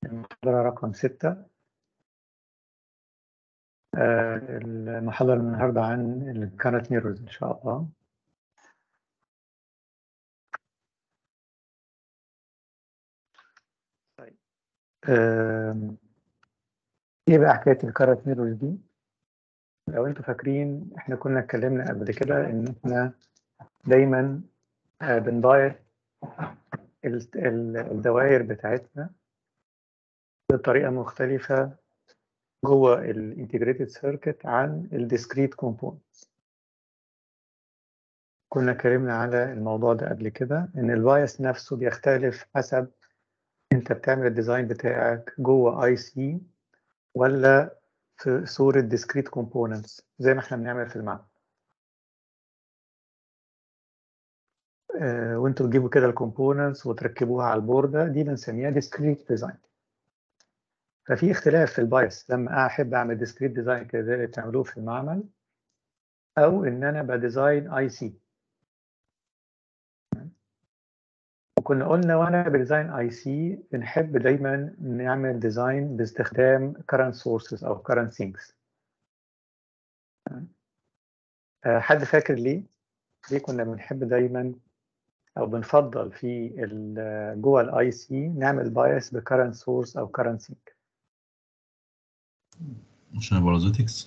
المحاضرة رقم ستة آه، المحاضرة النهاردة عن الكارت ميرورز إن شاء الله طيب آم، إيه بقى حكاية الكارت ميرورز دي؟ لو أنتوا فاكرين إحنا كنا اتكلمنا قبل كده إن إحنا دايما آه، بنضايق ال- ال- الدوائر بتاعتنا بطريقة مختلفة جوه الانتجريتد سيركت عن الديسكريت كومبوننت كنا اتكلمنا على الموضوع ده قبل كده ان البايس نفسه بيختلف حسب انت بتعمل الديزاين بتاعك جوه اي سي ولا في صورة discrete components زي ما احنا بنعمل في المعمل آه، وانتوا تجيبوا كده الكومبوننتس وتركبوها على البوردة دي بنسميها discrete design ففي اختلاف في البايس لما احب اعمل discrete design كده زي اللي بتعملوه في المعمل او ان انا بديزاين اي سي وكنا قلنا وانا بديزاين اي سي بنحب دايما نعمل ديزاين باستخدام current sources او current sinks آه، حد فاكر ليه؟ ليه كنا بنحب دايما او بنفضل في ال- جوه الاي سي نعمل بايس بكرنت سورس او كرنت سينك عشان البارازيتكس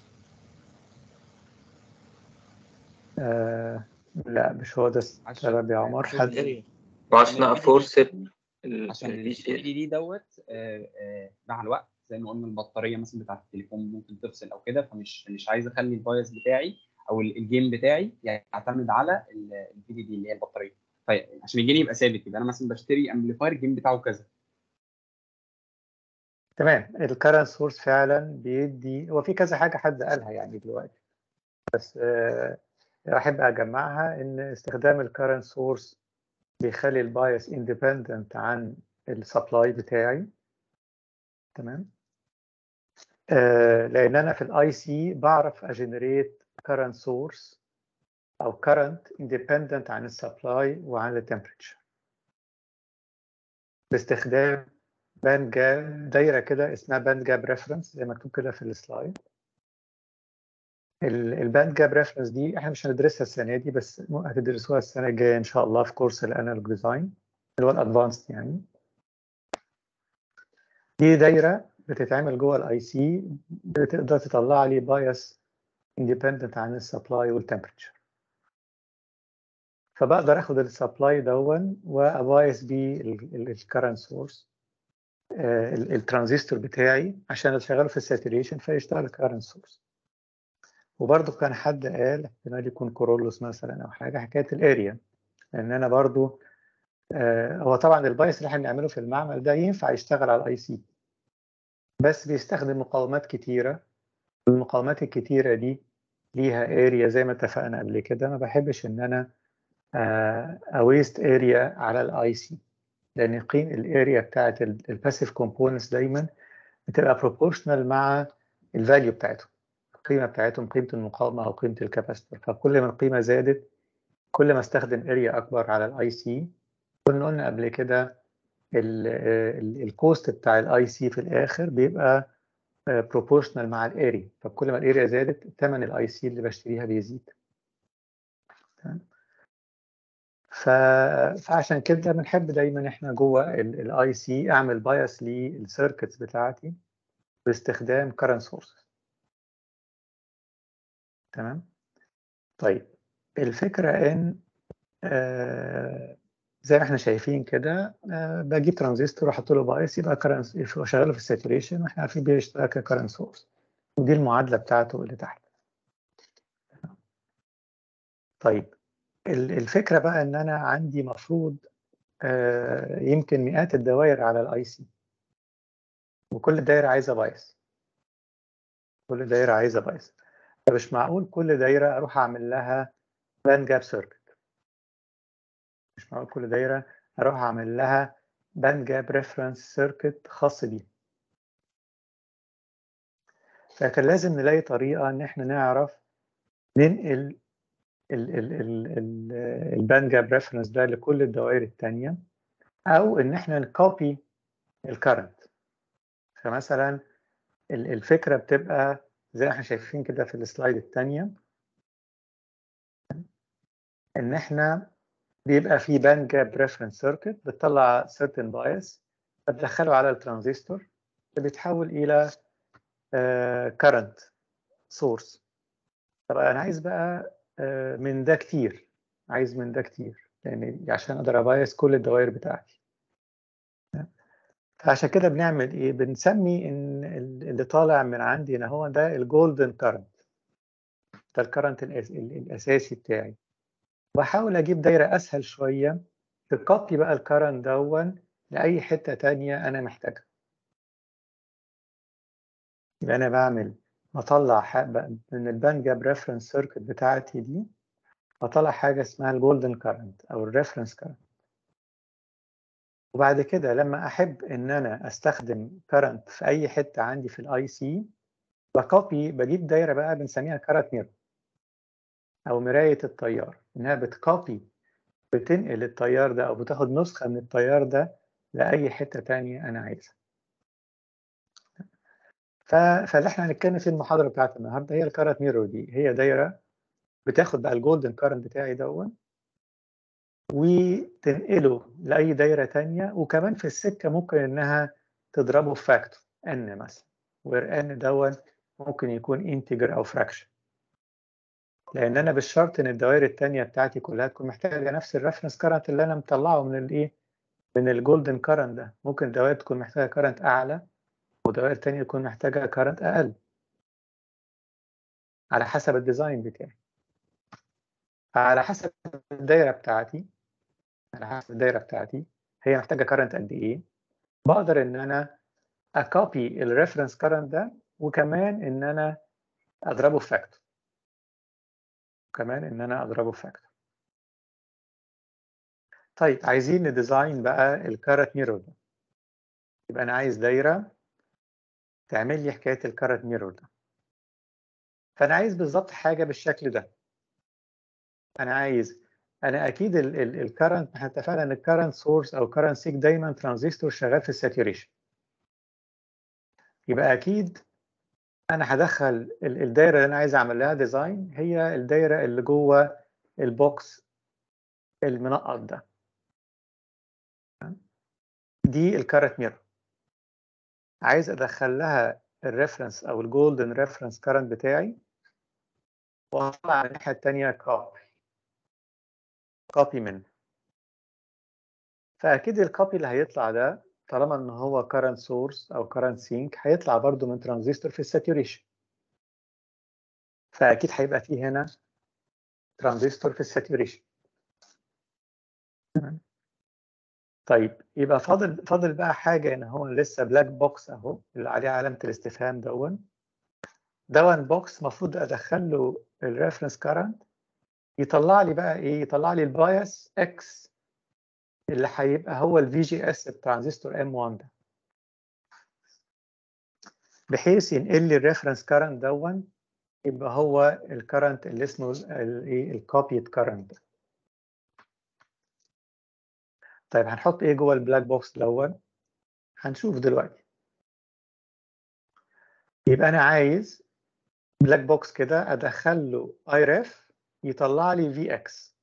آه لا مش هو ده السبب يا عمر حد وعشان افورس ال ال- عشان ال- ال دي دي دوت آه، آه، مع الوقت زي ما قلنا البطاريه مثلا بتاعت التليفون ممكن تفصل او كده فمش مش عايز اخلي البايس بتاعي او ال- الجيم بتاعي يعتمد على الفي دي دي اللي هي البطاريه فعشان الجيم يبقى ثابت يبقى انا مثلا بشتري امبليفاير الجيم بتاعه كذا تمام الكرنت سورس فعلا بيدي هو في كذا حاجه حد قالها يعني دلوقتي بس آه احب اجمعها ان استخدام الكرنت سورس بيخلي البايس اندبندنت عن السبلاي بتاعي تمام آه لان انا في الاي سي بعرف اجنريت current source او current independent عن السبلاي وعن التمبريتشر باستخدام باند جاب دايره كده اسمها باند جاب ريفرنس زي ما مكتوب كده في السلايد الباند جاب ريفرنس دي احنا مش هندرسها السنه دي بس هتدرسوها السنه الجايه ان شاء الله في كورس الانالوج ديزاين اللي هو الادفانسد يعني دي دايره بتتعمل جوه الاي سي بتقدر تطلع لي بايس اندبندنت عن السبلاي والتمبريتشر فبقدر اخد السبلاي دون وابايس بيه الكرنت سورس الترانزستور بتاعي عشان اشغله في الساتوريشن فيشتغل الكرنت سورس وبرضه كان حد قال احتمال يكون كورولوس مثلا او حاجه حكايه الاريا لان انا برضه آه هو طبعا البايس اللي احنا بنعمله في المعمل ده ينفع يشتغل على الاي سي بس بيستخدم مقاومات كتيره المقاومات الكتيره دي ليها اريا زي ما اتفقنا قبل كده ما بحبش ان انا اويست اريا على الاي سي لان قيم الاريا بتاعت الباسيف كومبوننتس دايما بتبقى بروبورشنال مع الفاليو بتاعتهم القيمه بتاعتهم قيمه المقاومه او قيمه الكاباستور فكل ما القيمه زادت كل ما استخدم اريا اكبر على الاي سي كنا قلنا قبل كده الكوست بتاع الاي سي في الاخر بيبقى بروبورشنال مع الاريا فكل ما الاريا زادت ثمن الاي سي اللي بشتريها بيزيد تمام ف... فعشان كده بنحب دايما احنا جوه الاي سي اعمل بايس للسيركتس بتاعتي باستخدام current sources تمام طيب الفكره ان آه زي ما احنا شايفين كده آه بجيب ترانزستور واحط له بايس يبقى current واشغله في الساتوريشن واحنا عارفين بيشتغل ككرنت سورس ودي المعادله بتاعته اللي تحت طيب الفكره بقى ان انا عندي مفروض آه يمكن مئات الدوائر على الاي سي وكل دايره عايزه بايس كل دايره عايزه بايس فمش معقول كل دايره اروح اعمل لها باند جاب سيركت مش معقول كل دايره اروح اعمل لها باند جاب ريفرنس سيركت خاص بيها فكان لازم نلاقي طريقه ان احنا نعرف ننقل الباند جاب ريفرنس ده لكل الدوائر الثانيه او ان احنا نكوبي الكرنت فمثلا ال- الفكره بتبقى زي ما احنا شايفين كده في السلايد الثانيه ان احنا بيبقى في باند جاب ريفرنس سيركت بتطلع certain bias بتدخله على الترانزستور بيتحول الى كرنت سورس طب انا عايز بقى آه، من ده كتير عايز من ده كتير لان عشان اقدر ابايس كل الدوائر بتاعتي فعشان كده بنعمل ايه بنسمي ان ال- اللي طالع من عندي هنا هو ده الجولدن كارنت ده الكرنت الاساسي بتاعي واحاول اجيب دايره اسهل شويه تكوبي بقى الكرنت دون لاي حته تانية انا محتاجها يبقى انا بعمل بطلع ح- بقى من الباند جاب ريفرنس سيركت بتاعتي دي بطلع حاجه اسمها الجولدن كارنت او الريفرنس كارنت وبعد كده لما احب ان انا استخدم كارنت في اي حته عندي في الاي سي بكوبي بجيب دايره بقى بنسميها كارنت ميرور او مرايه التيار انها بتكوبي بتنقل التيار ده او بتاخد نسخه من التيار ده لاي حته تانية انا عايزها ف... فاللي احنا هنتكلم في المحاضره بتاعت النهارده هي الكارنت ميرور دي هي دايره بتاخد بقى الجولدن كارنت بتاعي دون وتنقله لاي دايره تانية وكمان في السكه ممكن انها تضربه في فاكتور ان مثلا وير ان دون ممكن يكون انتجر او فراكشن لان انا بالشرط ان الدوائر التانية بتاعتي كلها تكون محتاجه نفس الريفرنس كارنت اللي انا مطلعه من الايه من الجولدن كارنت ده ممكن الدوائر تكون محتاجه كارنت اعلى ودوائر تانية تكون محتاجه كارنت اقل على حسب الديزاين بتاعي على حسب الدايره بتاعتي على حسب الدايره بتاعتي هي محتاجه كارنت قد ايه بقدر ان انا اكوبي الريفرنس كارنت ده وكمان ان انا اضربه في فاكتور كمان ان انا اضربه في فاكتور طيب عايزين نديزاين بقى الكارت ميرور ده يبقى انا عايز دايره تعمل لي حكايه الكارت ميرور ده فانا عايز بالظبط حاجه بالشكل ده انا عايز انا اكيد الكرنت احنا اتفقنا ان الكرنت سورس او كرنت سيك دايما ترانزستور شغال في الساتوريشن يبقى اكيد انا هدخل ال- الدايره اللي انا عايز اعمل لها ديزاين هي الدايره اللي جوه البوكس المنقط ده دي الكارت ميرور عايز ادخل لها الريفرنس او الجولدن ريفرنس كارنت بتاعي واطلع على الناحيه الثانيه كوبي كوبي منه فاكيد الكوبي اللي هيطلع ده طالما ان هو current source او current sink هيطلع برضو من ترانزستور في الساتوريشن فاكيد هيبقى فيه هنا ترانزستور في الساتوريشن تمام طيب يبقى فاضل فاضل بقى حاجه ان هو لسه بلاك بوكس اهو اللي عليه علامه الاستفهام دون دون بوكس المفروض ادخل له الريفرنس كارنت يطلع لي بقى ايه يطلع لي البايس اكس اللي هيبقى هو الفي جي اس الترانزستور ام 1 ده بحيث ينقل لي الريفرنس كارنت دون يبقى هو الكرنت اللي اسمه الايه الكوبيد كارنت ده طيب هنحط ايه جوه البلاك بوكس دون هنشوف دلوقتي يبقى انا عايز بلاك بوكس كده ادخل له اي ريف يطلع لي في اكس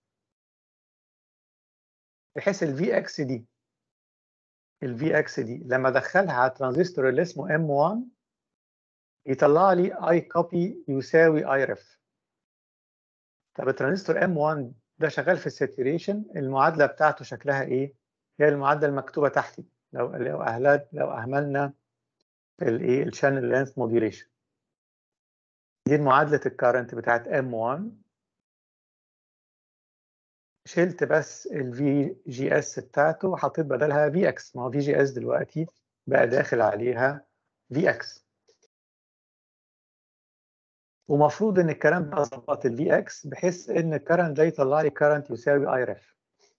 بحيث الفي اكس دي الفي اكس دي لما ادخلها على الترانزستور اللي اسمه ام 1 يطلع لي اي كوبي يساوي اي ريف طب الترانزستور ام 1 ده شغال في الساتوريشن المعادله بتاعته شكلها ايه هي المعادله المكتوبه تحتي لو لو اهلت لو اهملنا الايه الشانل لينث موديوليشن دي معادله الكارنت بتاعت ام 1 شلت بس الفي جي اس بتاعته وحطيت بدلها في اكس ما هو في جي اس دلوقتي بقى داخل عليها في اكس ومفروض ان الكلام ده ظبط الفي اكس بحيث ان الكرنت ده يطلع لي كرنت يساوي اي ريف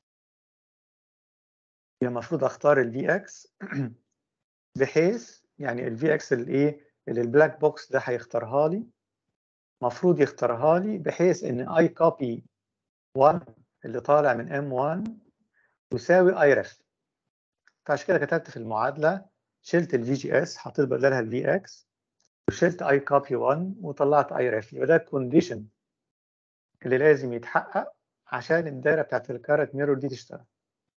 يبقى المفروض اختار الفي اكس بحيث يعني الفي اكس الايه اللي البلاك بوكس ده هيختارها لي المفروض يختارها لي بحيث ان اي كوبي 1 اللي طالع من M1 يساوي اي ريف فعشان كده كتبت في المعادلة شلت الفي جي اس حطيت بدلها الفي اكس وشلت اي كوبي 1 وطلعت اي ريف يبقى ده الكونديشن اللي لازم يتحقق عشان الدايره بتاعت الكارت ميرور دي تشتغل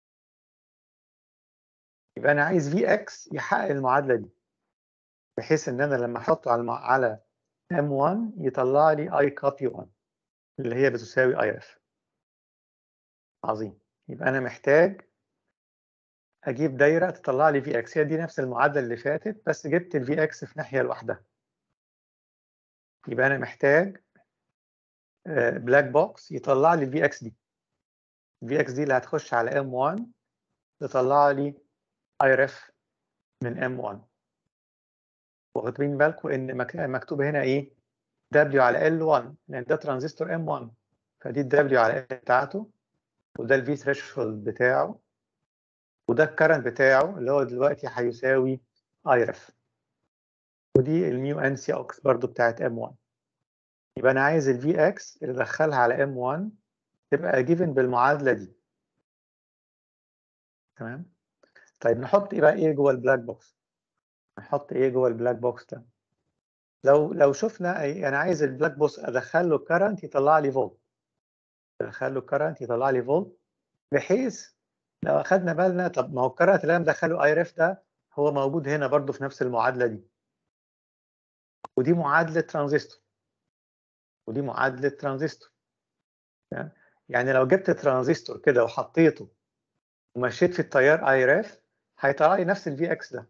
يبقى انا عايز في اكس يحقق المعادله دي بحيث ان انا لما احطه على المع... على M1 يطلع لي اي كوبي 1 اللي هي بتساوي اي اف عظيم يبقى انا محتاج اجيب دايره تطلع لي في اكس هي دي نفس المعادله اللي فاتت بس جبت الفي اكس في ناحيه لوحدها يبقى انا محتاج بلاك بوكس يطلع لي الفي اكس دي الفي اكس دي اللي هتخش على M1 تطلع لي اي ريف من M1 واخدين بالكم ان مكتوب هنا ايه W على L1 لان ده ترانزستور M1 فدي ال W على L بتاعته وده الفي ثريشولد بتاعه وده الكرنت بتاعه اللي هو دلوقتي هيساوي اي ريف ودي الميو ان سي اوكس برضو بتاعت M1 يبقى انا عايز الفي اكس اللي ادخلها على M1 تبقى جيفن بالمعادله دي تمام طيب نحط ايه بقى ايه جوه البلاك بوكس نحط ايه جوه البلاك بوكس ده لو لو شفنا انا عايز البلاك بوكس ادخل له كرنت يطلع لي فولت ادخل له كرنت يطلع لي فولت بحيث لو اخدنا بالنا طب ما هو الكرنت اللي انا مدخله اي ريف ده هو موجود هنا برضو في نفس المعادله دي ودي معادله ترانزستور ودي معادله ترانزستور يعني لو جبت ترانزستور كده وحطيته ومشيت في التيار اي ريف هيطلع لي نفس الفي اكس ده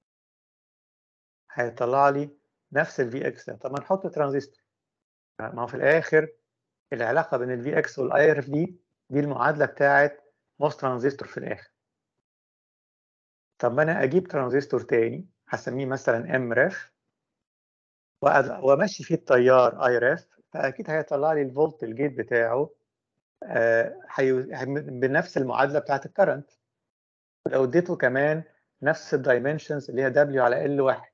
هيطلع لي نفس الفي اكس ده طب ما نحط ترانزستور ما هو في الاخر العلاقه بين الفي اكس والاي ار اف دي دي المعادله بتاعه موس ترانزستور في الاخر طب ما انا اجيب ترانزستور تاني هسميه مثلا ام ريف وامشي فيه التيار اي ريف فاكيد هيطلع لي الفولت الجيت بتاعه آه بنفس المعادله بتاعه الكرنت لو اديته كمان نفس الدايمنشنز اللي هي دبليو على ال واحد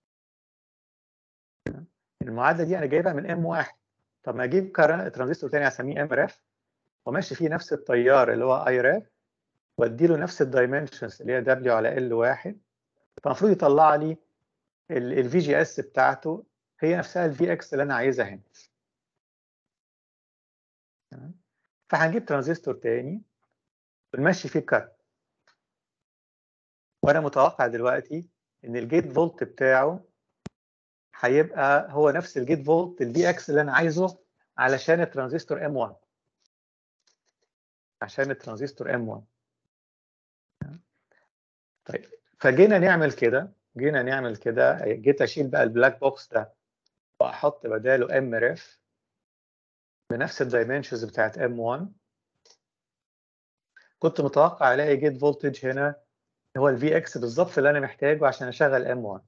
المعادله دي انا جايبها من ام واحد طب ما اجيب ترانزستور تاني اسميه ام ريف وماشي فيه نفس التيار اللي هو اي ريف وادي له نفس الدايمنشنز اللي هي دبليو على ال واحد فالمفروض يطلع لي الفي جي اس بتاعته هي نفسها الفي اكس اللي انا عايزها هنا فهنجيب ترانزستور تاني ونمشي فيه كات وانا متوقع دلوقتي ان الجيت فولت بتاعه هيبقى هو نفس الجيت فولت الفي اكس اللي انا عايزه علشان الترانزستور ام 1 عشان الترانزستور ام 1 طيب فجينا نعمل كده جينا نعمل كده جيت اشيل بقى البلاك بوكس ده واحط بداله ام ريف بنفس الدايمنشنز بتاعت ام 1 كنت متوقع الاقي جيت فولتج هنا هو الفي اكس بالظبط اللي انا محتاجه عشان اشغل ام 1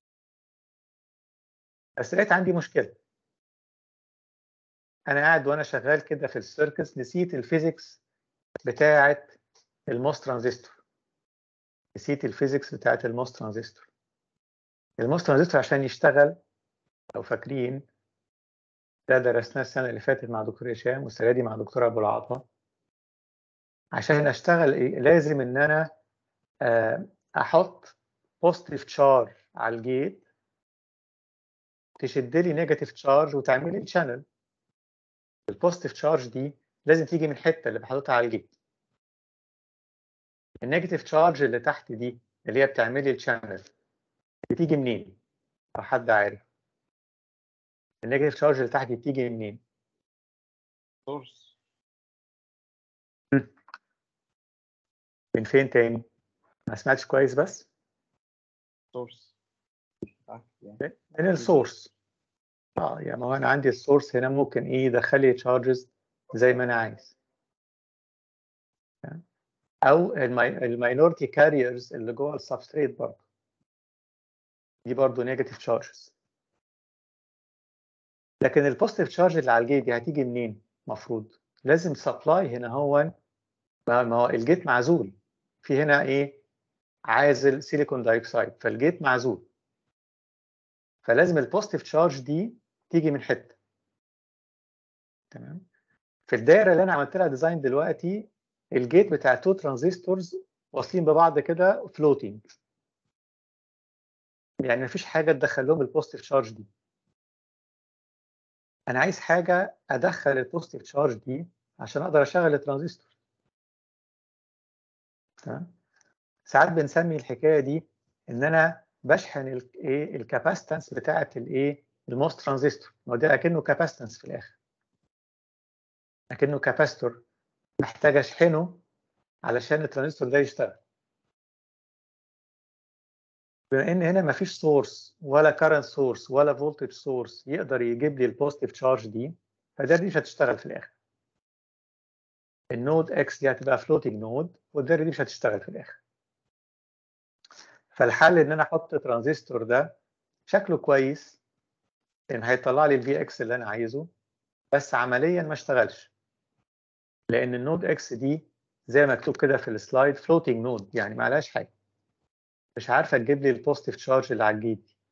بس لقيت عندي مشكله انا قاعد وانا شغال كده في السيركس نسيت الفيزيكس بتاعه الموس ترانزستور نسيت الفيزيكس بتاعه الموس ترانزستور الموس ترانزستور عشان يشتغل لو فاكرين ده درسناه السنه اللي فاتت مع دكتور هشام والسنه دي مع دكتور ابو العطا عشان اشتغل إيه؟ لازم ان انا احط بوزيتيف تشارج على الجيت تشد لي نيجاتيف تشارج وتعمل لي تشانل البوزيتيف تشارج دي لازم تيجي من الحته اللي بحطها على الجيت النيجاتيف تشارج اللي تحت دي اللي هي بتعمل لي الشانل بتيجي منين لو حد عارف النيجاتيف تشارج اللي تحت دي بتيجي منين سورس من فين تاني ما سمعتش كويس بس سورس من السورس اه يعني ما هو انا عندي السورس هنا ممكن ايه يدخل لي تشارجز زي ما انا عايز او الماينورتي كاريرز اللي جوه السبستريت برضه دي برضه نيجاتيف تشارجز لكن البوزيتيف تشارج اللي على الجيت دي هتيجي منين المفروض لازم سبلاي هنا هو ما هو الجيت معزول في هنا ايه عازل سيليكون دايوكسيد فالجيت معزول فلازم البوزيتيف تشارج دي تيجي من حته تمام في الدايره اللي انا عملت لها ديزاين دلوقتي الجيت بتاع تو ترانزستورز واصلين ببعض كده فلوتنج يعني مفيش حاجه تدخل لهم البوزيتيف تشارج دي انا عايز حاجه ادخل البوزيتيف تشارج دي عشان اقدر اشغل الترانزستور تمام ساعات بنسمي الحكايه دي ان انا بشحن الايه الكاباستنس بتاعه الايه الموست ترانزستور ما هو ده اكنه كاباستنس في الاخر اكنه كاباستور محتاج اشحنه علشان الترانزستور ده يشتغل بما ان هنا مفيش سورس ولا كارنت سورس ولا فولتج سورس يقدر يجيب لي البوزيتيف تشارج دي فده دي مش هتشتغل في الاخر النود اكس دي هتبقى فلوتنج نود والدايره دي مش هتشتغل في الاخر فالحل ان انا احط ترانزستور ده شكله كويس لان هيطلع لي الفي اكس اللي انا عايزه بس عمليا ما اشتغلش لان النود اكس دي زي ما مكتوب كده في السلايد فلوتنج نود يعني ما عليهاش حاجه مش عارفه تجيب لي البوزيتيف تشارج اللي على الجيت دي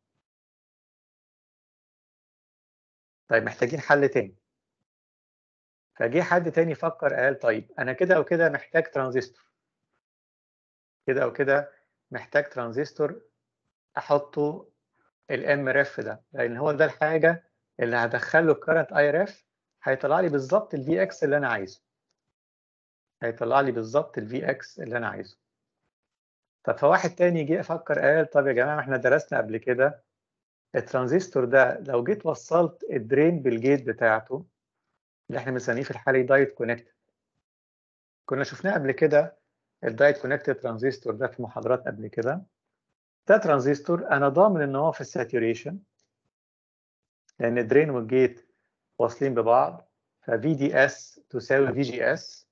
طيب محتاجين حل تاني فجه حد تاني فكر قال طيب انا كده او كده محتاج ترانزستور كده او كده محتاج ترانزستور احطه الام ريف ده لان هو ده الحاجه اللي هدخل له الكرنت اي ريف هيطلع لي بالظبط الفي اكس اللي انا عايزه هيطلع لي بالظبط الفي اكس اللي انا عايزه طب فواحد تاني جه فكر قال طب يا جماعه احنا درسنا قبل كده الترانزستور ده لو جيت وصلت الدرين بالجيت بتاعته اللي احنا بنسميه في الحاله دايت كونكتد كنا شفناه قبل كده الدايت كونكتد ترانزستور ده في محاضرات قبل كده ده ترانزستور انا ضامن ان هو في الساتوريشن لان الدرين والجيت واصلين ببعض ففي دي اس تساوي في جي اس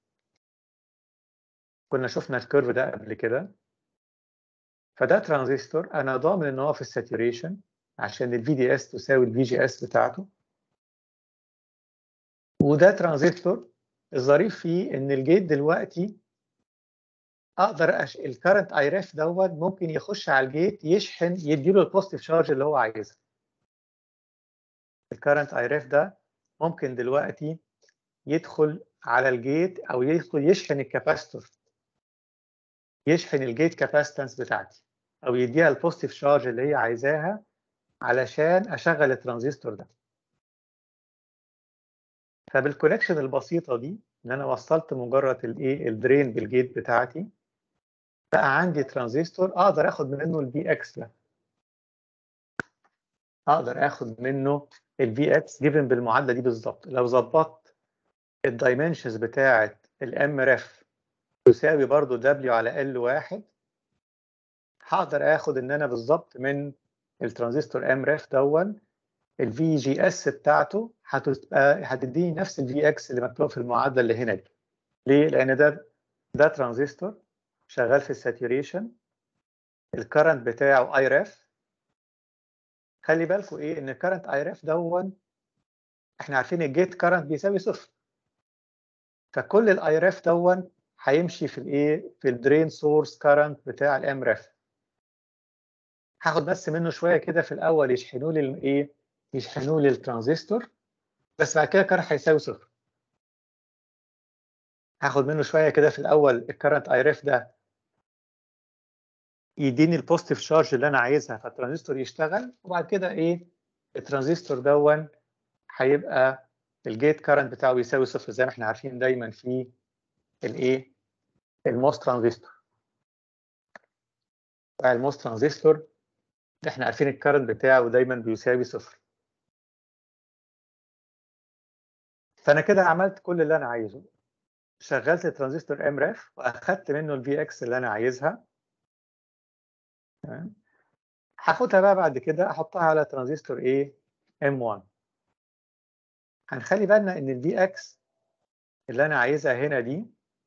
كنا شفنا الكيرف ده قبل كده فده ترانزستور انا ضامن ان هو في الساتوريشن عشان الفي دي اس تساوي الفي جي اس بتاعته وده ترانزستور الظريف فيه ان الجيت دلوقتي اقدر أش... الكرنت اي ريف دوت ممكن يخش على الجيت يشحن يديله البوزيتيف شارج اللي هو عايزها الكرنت اي ريف ده ممكن دلوقتي يدخل على الجيت او يدخل يشحن الكاباستور يشحن الجيت كاباستنس بتاعتي او يديها البوزيتيف شارج اللي هي عايزاها علشان اشغل الترانزستور ده فبالكونكشن البسيطه دي ان انا وصلت مجرد الايه الدرين بالجيت بتاعتي بقى عندي ترانزستور اقدر اخد منه الفي اكس ده اقدر اخد منه الفي اكس جيفن بالمعادله دي بالظبط لو ظبطت الدايمنشنز بتاعه الام ريف تساوي برضو دبليو على ال واحد هقدر اخد ان انا بالظبط من الترانزستور ام ريف دون الفي جي اس بتاعته هتبقى هتديني نفس الفي اكس اللي مكتوب في المعادله اللي هنا دي ليه؟ لان ده ده ترانزستور شغال في الساتوريشن الكرنت بتاعه اي ريف خلي بالكم ايه ان الكرنت اي ريف دون احنا عارفين الجيت كرنت بيساوي صفر فكل الاي ريف دون هيمشي في الايه في الدرين سورس كرنت بتاع الام ريف هاخد بس منه شويه كده في الاول يشحنوا لي الايه يشحنوا لي الترانزستور بس بعد كده الكرنت هيساوي صفر هاخد منه شويه كده في الاول الكرنت اي ريف ده يديني البوزيتيف شارج اللي انا عايزها فالترانزستور يشتغل وبعد كده ايه الترانزستور دون هيبقى الجيت كارنت بتاعه يساوي صفر زي ما احنا عارفين دايما في الايه الموس ترانزستور الموس ترانزستور احنا عارفين الكارنت بتاعه دايما بيساوي صفر فانا كده عملت كل اللي انا عايزه شغلت الترانزستور ام ريف واخدت منه الفي اكس اللي انا عايزها تمام هاخدها بقى بعد كده احطها على ترانزستور ايه ام 1 هنخلي بالنا ان الفي اكس اللي انا عايزها هنا دي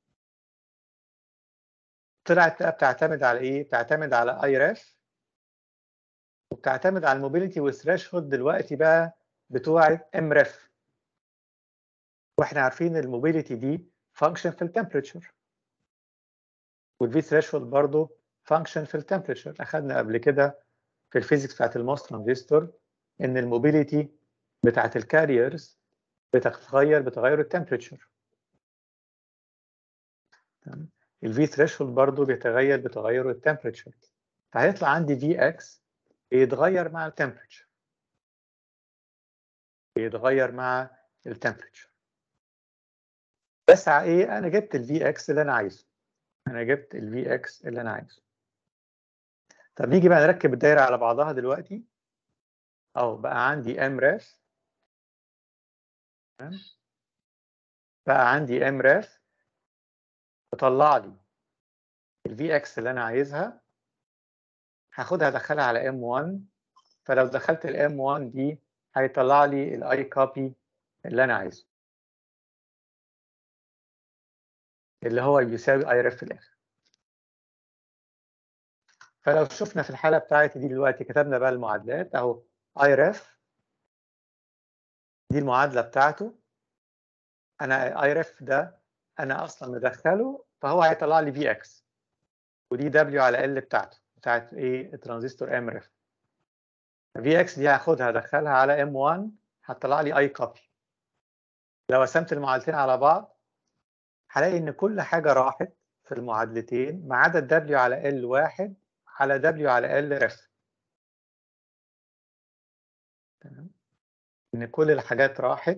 طلعت بقى بتعتمد على ايه بتعتمد على اي ريف وبتعتمد على الموبيليتي والثريشولد دلوقتي بقى بتوع ام ريف واحنا عارفين الموبيليتي دي فانكشن في التمبريتشر والفي ثريشولد برضه فانكشن في التمبريتشر اخذنا قبل كده في الفيزيكس بتاعت الموس ترانزستور ان الموبيليتي بتاعت الكاريرز بتتغير بتغير التمبريتشر الفي ثريشولد برضه بيتغير بتغير التمبريتشر فهيطلع عندي في اكس بيتغير مع التمبريتشر بيتغير مع التمبريتشر بس ع- ايه انا جبت الفي اكس اللي انا عايزه انا جبت الفي اكس اللي انا عايزه طب نيجي بقى نركب الدايره على بعضها دلوقتي اهو بقى عندي ام راف تمام؟ بقى عندي ام راف تطلع لي الفي اكس اللي انا عايزها هاخدها ادخلها على ام 1 فلو دخلت الام 1 دي هيطلع لي الاي كوبي اللي انا عايزه اللي هو بيساوي اي ريف في الاخر فلو شفنا في الحاله بتاعتي دي دلوقتي كتبنا بقى المعادلات اهو اي ريف دي المعادله بتاعته انا اي ريف ده انا اصلا مدخله فهو هيطلع لي في اكس ودي دبليو على ال بتاعته بتاعت ايه الترانزستور ام ريف في اكس دي هاخدها ادخلها على ام 1 هتطلع لي اي كوبي لو قسمت المعادلتين على بعض هلاقي ان كل حاجه راحت في المعادلتين ما عدا الدبليو على ال واحد على دبليو على ال ريف تمام ان كل الحاجات راحت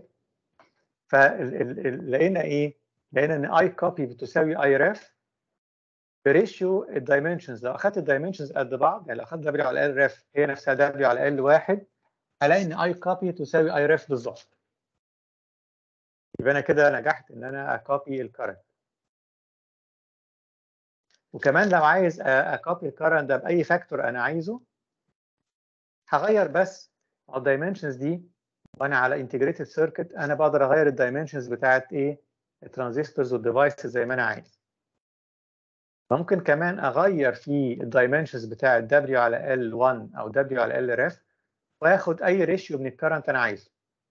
فلقينا ايه لقينا ان اي كوبي بتساوي اي ريف بريشيو الدايمنشنز لو اخدت الدايمنشنز قد بعض يعني لو اخدت دبليو على ال ريف هي نفسها دبليو على ال واحد هلاقي ان اي كوبي تساوي اي ريف بالظبط يبقى انا كده نجحت ان انا اكوبي الكرنت وكمان لو عايز اكوبي الكرنت ده باي فاكتور انا عايزه هغير بس الدايمنشنز دي وانا على انتجريتد سيركت انا بقدر اغير الدايمنشنز بتاعت ايه الترانزستورز والديفايسز زي ما انا عايز ممكن كمان اغير في الدايمنشنز بتاعت W على L1 او W على L ref واخد اي ريشيو من الكرنت انا عايزه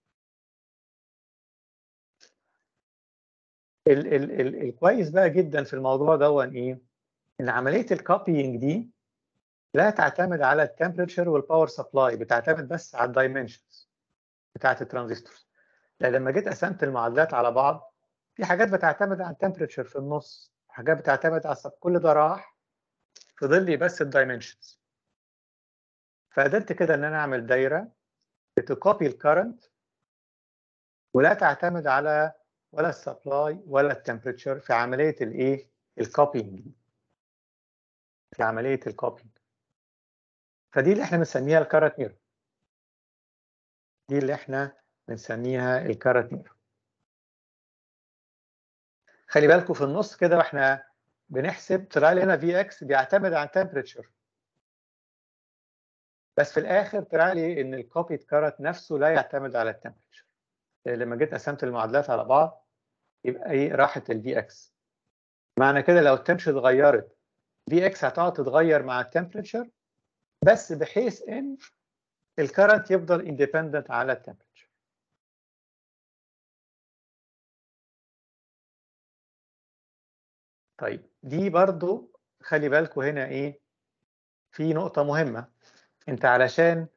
ال ال ال الكويس بقى جدا في الموضوع ده ايه ان عمليه الكوبينج دي لا تعتمد على التمبريتشر والباور سبلاي بتعتمد بس على الدايمنشنز بتاعت الترانزستورز لان لما جيت قسمت المعادلات على بعض في حاجات بتعتمد على التمبريتشر في النص حاجات بتعتمد على السب كل ده راح فضل لي بس الدايمنشنز فقدرت كده ان انا اعمل دايره بتكوبي الكرنت ولا تعتمد على ولا السبلاي ولا التمبريتشر في عمليه الايه الكوبينج في عمليه الكوبينج فدي اللي احنا بنسميها الكارت ميرور دي اللي احنا بنسميها الكارت ميرور خلي بالكم في النص كده واحنا بنحسب طلع لي هنا في اكس بيعتمد على التمبريتشر بس في الاخر طلع لي ان الكوبي كارت نفسه لا يعتمد على التمبريتشر لما جيت قسمت المعادلات على بعض يبقى ايه راحت الفي اكس معنى كده لو التمبريتشر اتغيرت في اكس هتقعد تتغير مع التمبريتشر بس بحيث ان الكرنت يفضل اندبندنت على التمبريتشر طيب دي برضو خلي بالكم هنا ايه في نقطة مهمة انت علشان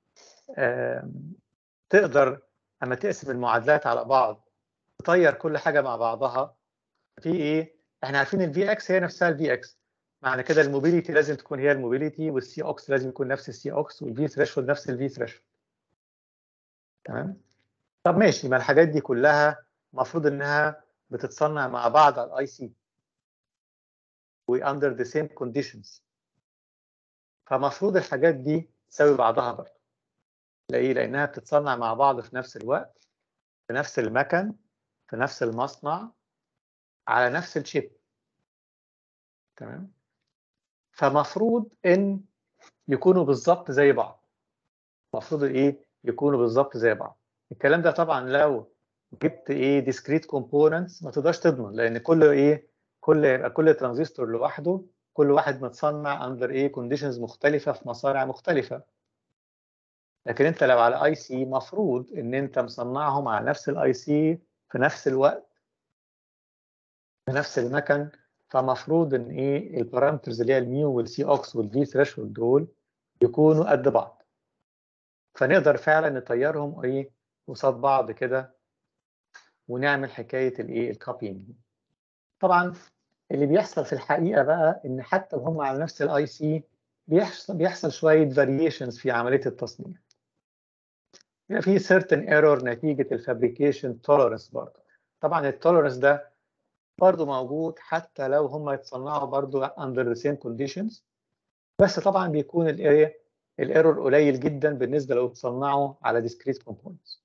تقدر اما تقسم المعادلات على بعض تطير كل حاجة مع بعضها في ايه احنا عارفين الفي اكس هي نفسها الفي اكس معنى كده الموبيليتي لازم تكون هي الموبيليتي والسي اوكس لازم يكون نفس السي اوكس والفي ثريشولد نفس الفي ثريشولد تمام طب ماشي ما الحاجات دي كلها المفروض انها بتتصنع مع بعض على الاي سي و under the same conditions فمفروض الحاجات دي تساوي بعضها برضه ليه لانها بتتصنع مع بعض في نفس الوقت في نفس المكن في نفس المصنع على نفس الشيب تمام فمفروض ان يكونوا بالظبط زي بعض المفروض ايه يكونوا بالظبط زي بعض الكلام ده طبعا لو جبت ايه ديسكريت كومبوننتس ما تقدرش تضمن لان كل ايه كل يبقى كل ترانزستور لوحده كل واحد متصنع اندر ايه كونديشنز مختلفه في مصانع مختلفه لكن انت لو على اي سي مفروض ان انت مصنعهم على نفس الاي سي في نفس الوقت في نفس المكن فمفروض ان ايه البارامترز اللي هي الميو والسي اوكس والفي ثريشولد دول يكونوا قد بعض فنقدر فعلا نطيرهم ايه قصاد بعض كده ونعمل حكايه الايه الكوبينج طبعا اللي بيحصل في الحقيقه بقى ان حتى وهم على نفس الاي سي بيحصل بيحصل شويه فاريشنز في عمليه التصنيع بيبقى في certain error نتيجه الفابريكيشن tolerance برضه طبعا التوليرنس ده برضه موجود حتى لو هم يتصنعوا برضه under the same conditions بس طبعا بيكون الايه الايرور قليل جدا بالنسبه لو تصنعوا على discrete components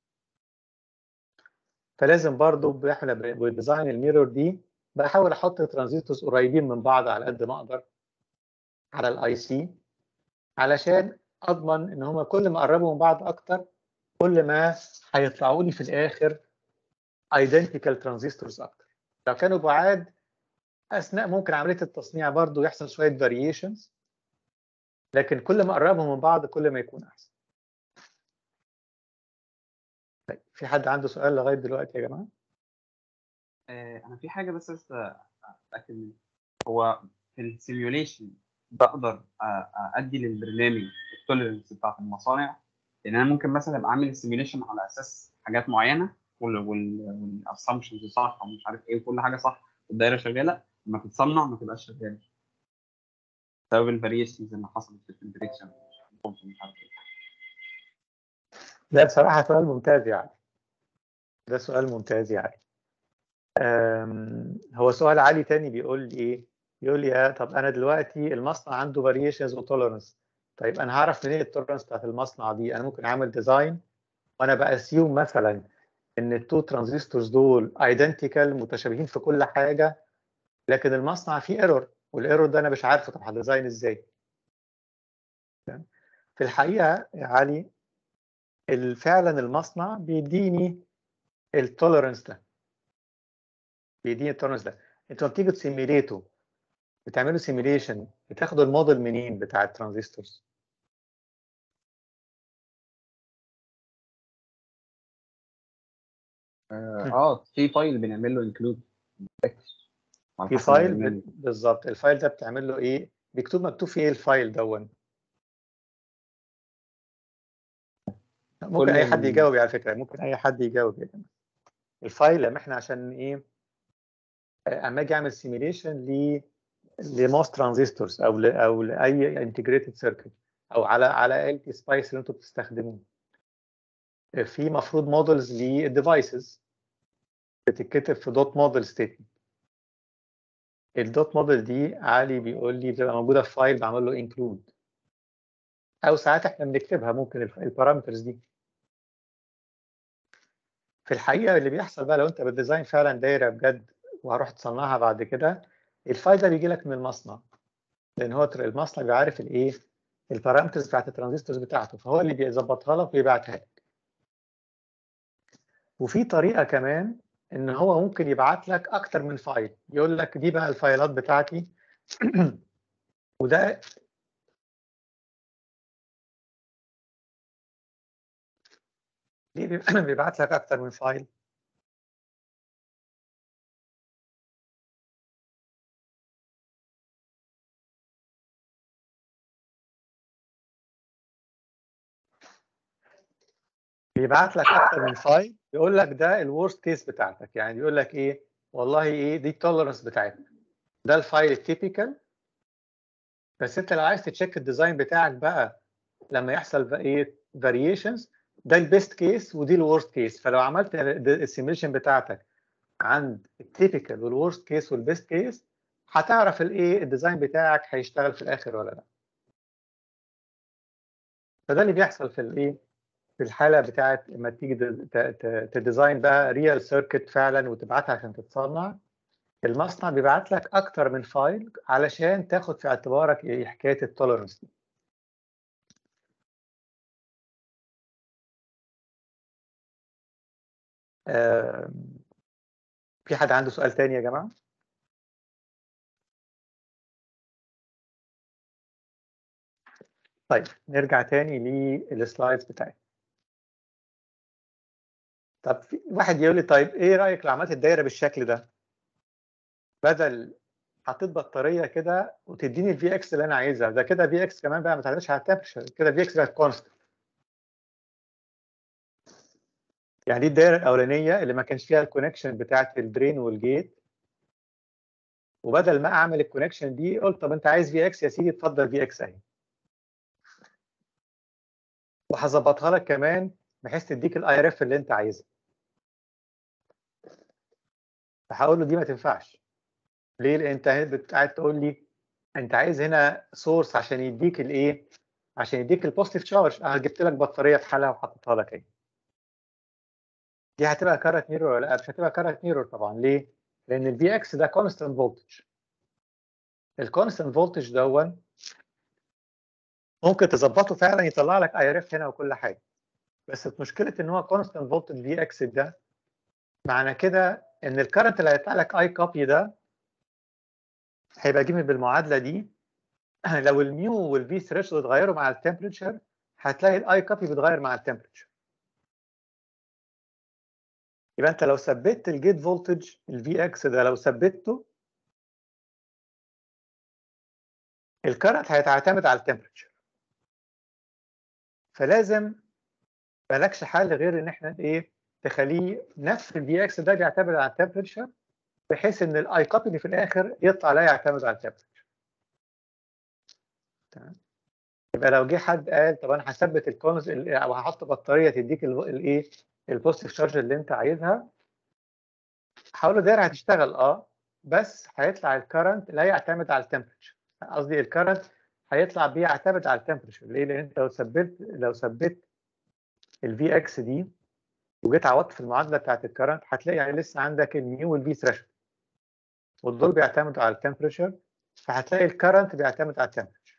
فلازم برضه احنا بديزاين الميرور دي بحاول احط ترانزستورز قريبين من بعض على قد ما اقدر على الاي سي علشان اضمن ان هم كل ما قربوا من بعض اكتر كل ما هيطلعوا لي في الاخر ايدنتيكال ترانزستورز اكتر لو كانوا بعاد اثناء ممكن عمليه التصنيع برضو يحصل شويه فاريشنز لكن كل ما قربهم من بعض كل ما يكون احسن طيب في حد عنده سؤال لغايه دلوقتي يا جماعه آه، انا في حاجه بس بس اتاكد منها هو في السيميوليشن بقدر آه، آه، ادي للبرنامج التوليرنس بتاعت المصانع لان انا ممكن مثلا ابقى عامل السيميوليشن على اساس حاجات معينه والاسامبشنز صح ومش عارف ايه وكل حاجه صح والدايره شغاله لما تتصنع ما تبقاش شغاله بسبب الفاريشنز اللي حصلت في التمبريتشر مش عارف ايه ده بصراحه سؤال ممتاز يعني ده سؤال ممتاز يعني أم، هو سؤال عالي تاني بيقول لي ايه يقول لي آه طب انا دلوقتي المصنع عنده فاريشنز وتوليرنس طيب انا هعرف منين التوليرنس بتاعت المصنع دي انا ممكن اعمل ديزاين وانا باسيوم مثلا ان التو ترانزستورز دول ايدنتيكال متشابهين في كل حاجه لكن المصنع فيه ايرور والايرور ده انا مش عارفه طب هديزاين ازاي في الحقيقه يا علي ال- فعلا المصنع بيديني التوليرنس ده بيديني التوليرنس ده انتوا لما بتيجوا تسيميليتوا بتعملوا سيميليشن بتاخدوا الموديل منين بتاع الترانزستورز اه في فايل بنعمل له انكلود في فايل ب- بالظبط الفايل ده بتعمل له ايه بيكتب مكتوب فيه ايه الفايل دون ممكن كل اي حد ال- يجاوب على فكره ممكن اي حد يجاوب يا جماعه الفايل لما احنا عشان ايه آه، اما اجي اعمل سيميليشن ل لموس ترانزستورز او ل او لاي انتجريتد سيركت او على على ال تي سبايس اللي انتوا بتستخدموه آه، في مفروض مودلز للديفايسز بتتكتب في دوت موديل ستيتمنت الدوت موديل دي علي بيقول لي بتبقى موجوده في فايل بعمل له انكلود او ساعات احنا بنكتبها ممكن البارامترز دي في الحقيقه اللي بيحصل بقى لو انت بتديزاين فعلا دايره بجد وهروح تصنعها بعد كده الفايل ده بيجي لك من المصنع لان هو تر- المصنع بيعرف الايه البارامترز بتاعت الترانزستورز بتاعته فهو اللي بيظبطها لك ويبعتها لك وفي طريقه كمان ان هو ممكن يبعت لك اكتر من فايل يقول لك دي بقى الفايلات بتاعتي وده ليه بيب- بيبعت لك اكتر من فايل بيبعت لك اكتر من فايل يقول لك ده الورست كيس بتاعتك يعني يقول لك ايه والله ايه دي التولرنس بتاعتك ده الفايل التيبيكال بس انت لو عايز تتشيك الديزاين بتاعك بقى لما يحصل بقى ايه فاريشنز ده البيست كيس ودي الورست كيس فلو عملت السيميليشن بتاعتك عند التيبيكال والورست كيس والبيست كيس هتعرف الايه الديزاين بتاعك هيشتغل في الاخر ولا لا فده اللي بيحصل في الايه في الحاله بتاعت لما تيجي ت- ت- تديزاين بقى ريال سيركت فعلا وتبعتها عشان تتصنع المصنع بيبعت لك اكتر من فايل علشان تاخد في اعتبارك ايه حكايه التوليرنس دي آم، في حد عنده سؤال تاني يا جماعه طيب نرجع تاني للسلايدز بتاعتي طب في واحد يقول لي طيب ايه رايك لو عملت الدايره بالشكل ده بدل حطيت بطاريه كده وتديني الفي اكس اللي انا عايزها ده كده في اكس كمان بقى ما تعتمدش على التمبرشر كده في اكس بقت كونستنت يعني دي الدايره الاولانيه اللي ما كانش فيها الكونكشن بتاعت الدرين والجيت وبدل ما اعمل الكونكشن دي قلت طب انت عايز في اكس يا سيدي اتفضل في اكس اهي وهظبطها لك كمان بحيث تديك الاي ار اف اللي انت عايزها فهقول له دي ما تنفعش ليه لان انت بت- قاعد تقول لي انت عايز هنا سورس عشان يديك الايه عشان يديك البوزيتيف تشارج انا جبت لك بطاريه في حالها وحطيتها لك اهي دي هتبقى كارت ميرور ولا لا مش هتبقى كارت ميرور طبعا ليه لان الفي اكس ده كونستنت فولتج الكونستنت فولتج دون ممكن تظبطه فعلا يطلع لك اي ار اف هنا وكل حاجه بس مشكله ان هو كونستنت فولتج في اكس ده معنى كده ان الكرنت اللي هيطلع لك اي كوبي ده هيبقى جيمي بالمعادله دي لو الميو والفي ثريشولد اتغيروا مع التمبريتشر هتلاقي الاي كوبي بيتغير مع التمبريتشر يبقى انت لو ثبت الجيت فولتج الفي اكس ده لو ثبته الكرنت هيتعتمد على التمبريتشر فلازم مالكش حل غير ان احنا ايه تخليه نفس الفي اكس ده بيعتمد على التمبريتشر بحيث ان الاي كوبي اللي في الاخر يطلع لا يعتمد على التمبريتشر تمام يبقى لو جه حد قال طب انا هثبت الكونز او هحط بطاريه تديك الايه البوزيتيف شارج اللي انت عايزها هقول له دايره هتشتغل اه بس هيطلع الكرنت لا يعتمد على التمبريتشر قصدي الكرنت هيطلع بيعتمد على التمبريتشر ليه؟ لان انت لو ثبت لو ثبت الفي اكس دي وجيت عوضت في المعادله بتاعت الكرنت هتلاقي يعني لسه عندك الميو والفي ثريشولد والدول بيعتمدوا على التمبريتشر فهتلاقي الكرنت بيعتمد على التمبريتشر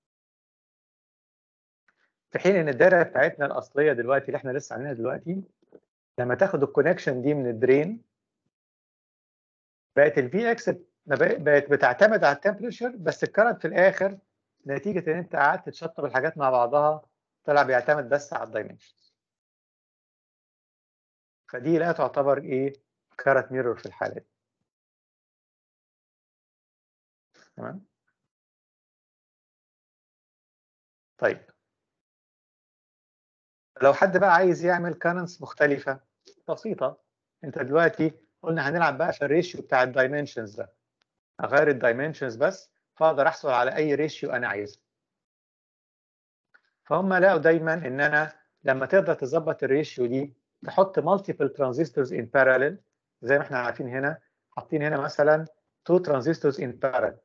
في حين ان الدايره بتاعتنا الاصليه دلوقتي اللي احنا لسه عاملينها دلوقتي لما تاخد الكونكشن دي من الدرين بقت الفي اكس بقت بتعتمد على التمبريتشر بس الكرنت في الاخر نتيجه ان انت قعدت تشطب الحاجات مع بعضها طلع بيعتمد بس على الدايمنشنز فدي لا تعتبر ايه كارت ميرور في الحاله دي تمام طيب لو حد بقى عايز يعمل كارنتس مختلفه بسيطه انت دلوقتي قلنا هنلعب بقى في الريشيو بتاع الدايمنشنز ده اغير الدايمنشنز بس فاقدر احصل على اي ريشيو انا عايزه فهم لقوا دايما ان انا لما تقدر تظبط الريشيو دي تحط multiple transistors in parallel زي ما احنا عارفين هنا حاطين هنا مثلا two transistors in parallel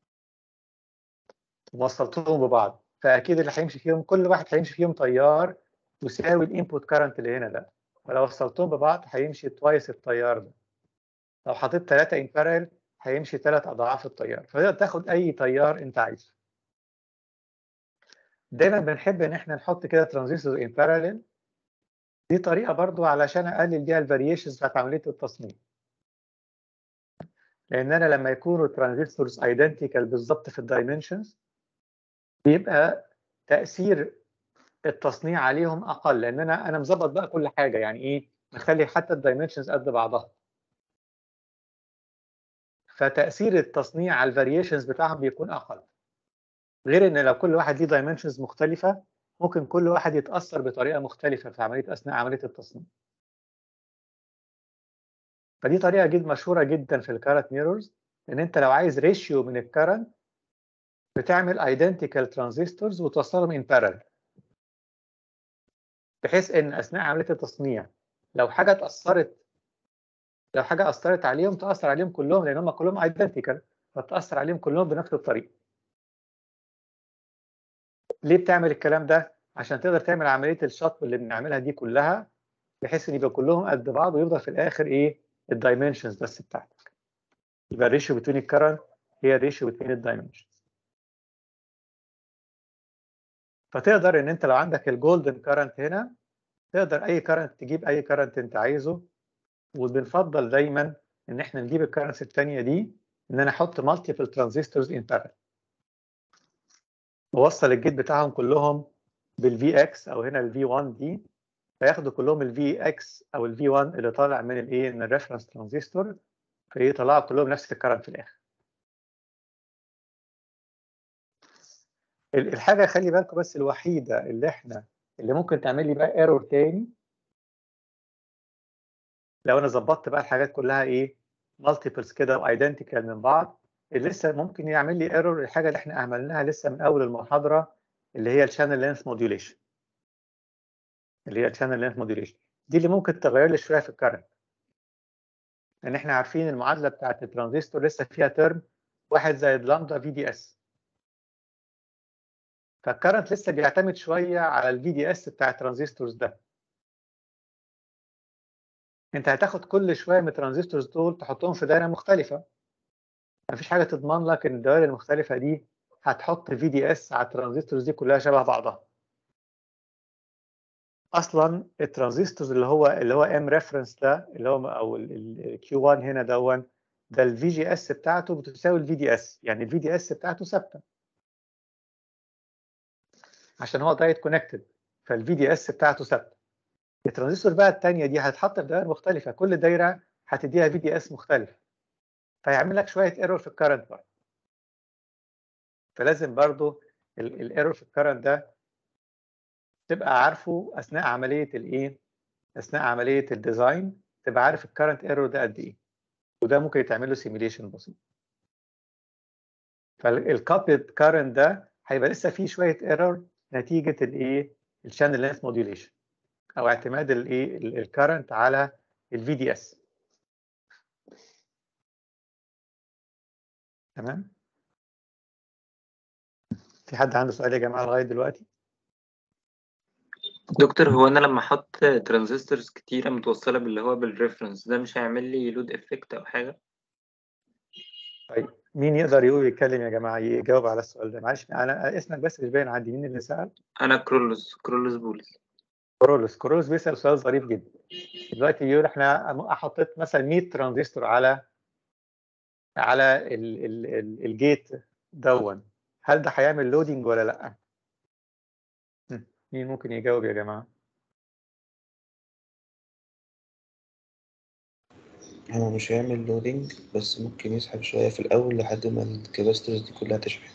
ووصلتهم ببعض فاكيد اللي هيمشي فيهم كل واحد هيمشي فيهم تيار يساوي الانبوت كارنت اللي هنا ده ولو وصلتهم ببعض هيمشي توايس التيار ده لو حطيت ثلاثة in parallel هيمشي ثلاث اضعاف التيار فتقدر تاخد اي تيار انت عايزه دايما بنحب ان احنا نحط كده ترانزستور ان باراليل دي طريقه برضو علشان اقلل بيها الفاريشنز بتاعت عمليه التصميم لان انا لما يكونوا ترانزستورز ايدنتيكال بالظبط في الدايمنشنز بيبقى تاثير التصنيع عليهم اقل لان انا انا مظبط بقى كل حاجه يعني ايه مخلي حتى الدايمنشنز قد بعضها فتاثير التصنيع على الفاريشنز بتاعهم بيكون اقل غير ان لو كل واحد ليه دايمنشنز مختلفه ممكن كل واحد يتاثر بطريقه مختلفه في عمليه اثناء عمليه التصميم فدي طريقه جد مشهوره جدا في الكارت ميرورز ان انت لو عايز ريشيو من الكرنت بتعمل ايدنتيكال ترانزستورز وتوصلهم ان بارل بحيث ان اثناء عمليه التصنيع لو حاجه اتاثرت لو حاجه اثرت عليهم تاثر عليهم كلهم لان هم كلهم ايدنتيكال فتاثر عليهم كلهم بنفس الطريقه ليه بتعمل الكلام ده عشان تقدر تعمل عمليه الشطب اللي بنعملها دي كلها بحيث ان يبقى كلهم قد بعض ويفضل في الاخر ايه الدايمنشنز بس بتاعتك يبقى الريشيو بتوين الكرنت هي الريشيو بتوين الدايمنشنز فتقدر ان انت لو عندك الجولدن كرنت هنا تقدر اي كرنت تجيب اي كرنت انت عايزه وبنفضل دايما ان احنا نجيب الكرنتس الثانيه دي ان انا احط مالتيبل ترانزستورز ان بارل ووصل الجيت بتاعهم كلهم بالفي اكس او هنا الفي 1 دي فياخدوا كلهم الفي اكس او الفي 1 اللي طالع من الايه من الريفرنس ترانزستور فيطلعوا كلهم نفس الكرنت في الاخر الحاجه خلي بالكم بس الوحيده اللي احنا اللي ممكن تعمل لي بقى ايرور تاني لو انا ظبطت بقى الحاجات كلها ايه مالتيبلز كده وايدنتيكال من بعض اللي لسه ممكن يعمل لي ايرور الحاجه اللي احنا عملناها لسه من اول المحاضره اللي هي الشانل لينث موديوليشن اللي هي channel length modulation دي اللي ممكن تغير لي شويه في الكرنت لان احنا عارفين المعادله بتاعت الترانزستور لسه فيها ترم واحد زائد لامدا في دي اس فالكرنت لسه بيعتمد شويه على الفي دي اس بتاع الترانزستورز ده انت هتاخد كل شويه من الترانزستورز دول تحطهم في دايره مختلفه مفيش حاجه تضمن لك ان الدوائر المختلفه دي هتحط في دي اس على الترانزستورز دي كلها شبه بعضها اصلا الترانزستورز اللي هو اللي هو ام ريفرنس ده اللي هو او الكيو 1 هنا دون ده الفي جي اس بتاعته بتساوي الفي دي اس يعني الفي دي اس بتاعته ثابته عشان هو دايت كونكتد فالفي دي اس بتاعته ثابته الترانزستور بقى الثانيه دي هتتحط في دوائر مختلفه كل دايره هتديها في دي اس مختلف فيعمل لك شويه ايرور في الكرنت برضه فلازم برضه الايرور في الكرنت ده تبقى عارفه اثناء عمليه الايه اثناء عمليه الديزاين تبقى عارف الكرنت ايرور ده قد ايه وده ممكن يتعمل له سيميليشن بسيط فالكابلد كارنت ده هيبقى لسه فيه شويه ايرور نتيجه الايه الشانل لينث موديوليشن او اعتماد الايه الكرنت على الفي دي اس تمام في حد عنده سؤال يا جماعه لغايه دلوقتي دكتور هو انا لما احط ترانزستورز كتيره متوصله باللي هو بالريفرنس ده مش هيعمل لي لود افكت او حاجه طيب مين يقدر يقول يتكلم يا جماعه يجاوب على السؤال ده معلش انا اسمك بس مش باين عندي مين اللي سال انا كرولوس كرولوس بولس كرولوس كرولوس بيسال سؤال ظريف جدا دلوقتي بيقول احنا حطيت مثلا 100 ترانزستور على على ال ال ال الجيت دون هل ده هيعمل لودنج ولا لا مين ممكن يجاوب يا جماعه هو مش هيعمل لودنج بس ممكن يسحب شوية في الأول لحد ما الكاباستورز دي كلها تشحن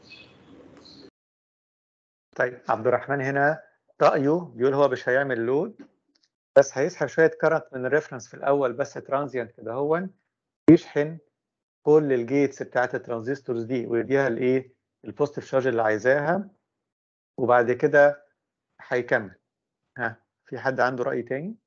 طيب عبد الرحمن هنا رأيه بيقول هو مش هيعمل لود بس هيسحب شوية كرنت من الريفرنس في الأول بس ترانزيانت كده هو يشحن كل الجيتس بتاعت الترانزستورز دي ويديها الايه البوزيتيف شارج اللي عايزاها وبعد كده هيكمل ها في حد عنده رأي تاني؟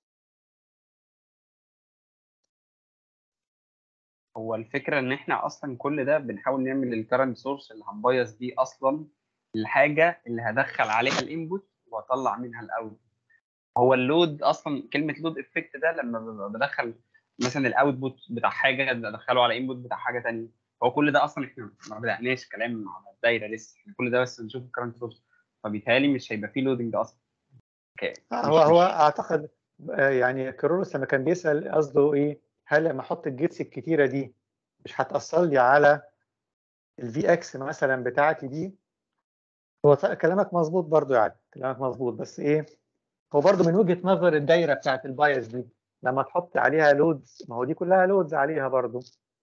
هو الفكره ان احنا اصلا كل ده بنحاول نعمل الكرنت سورس اللي هنبيظ بيه اصلا الحاجه اللي هدخل عليها الانبوت واطلع منها الاوت هو اللود اصلا كلمه لود افكت ده لما ببقى بدخل مثلا الاوتبوت بتاع حاجه ادخله على انبوت بتاع حاجه ثانيه هو كل ده اصلا احنا ما بدأناش كلام على الدايره لسه احنا كل ده بس بنشوف الكرنت سورس فبالتالي مش هيبقى فيه لودنج اصلا اوكي هو هو اعتقد يعني كرولوس لما كان بيسال قصده ايه هل لما احط الجيتس الكتيره دي مش هتاثر لي على الفي اكس مثلا بتاعتي دي هو كلامك مظبوط برضو يعني كلامك مظبوط بس ايه هو برضو من وجهه نظر الدايره بتاعت البايس دي لما تحط عليها لودز ما هو دي كلها لودز عليها برضو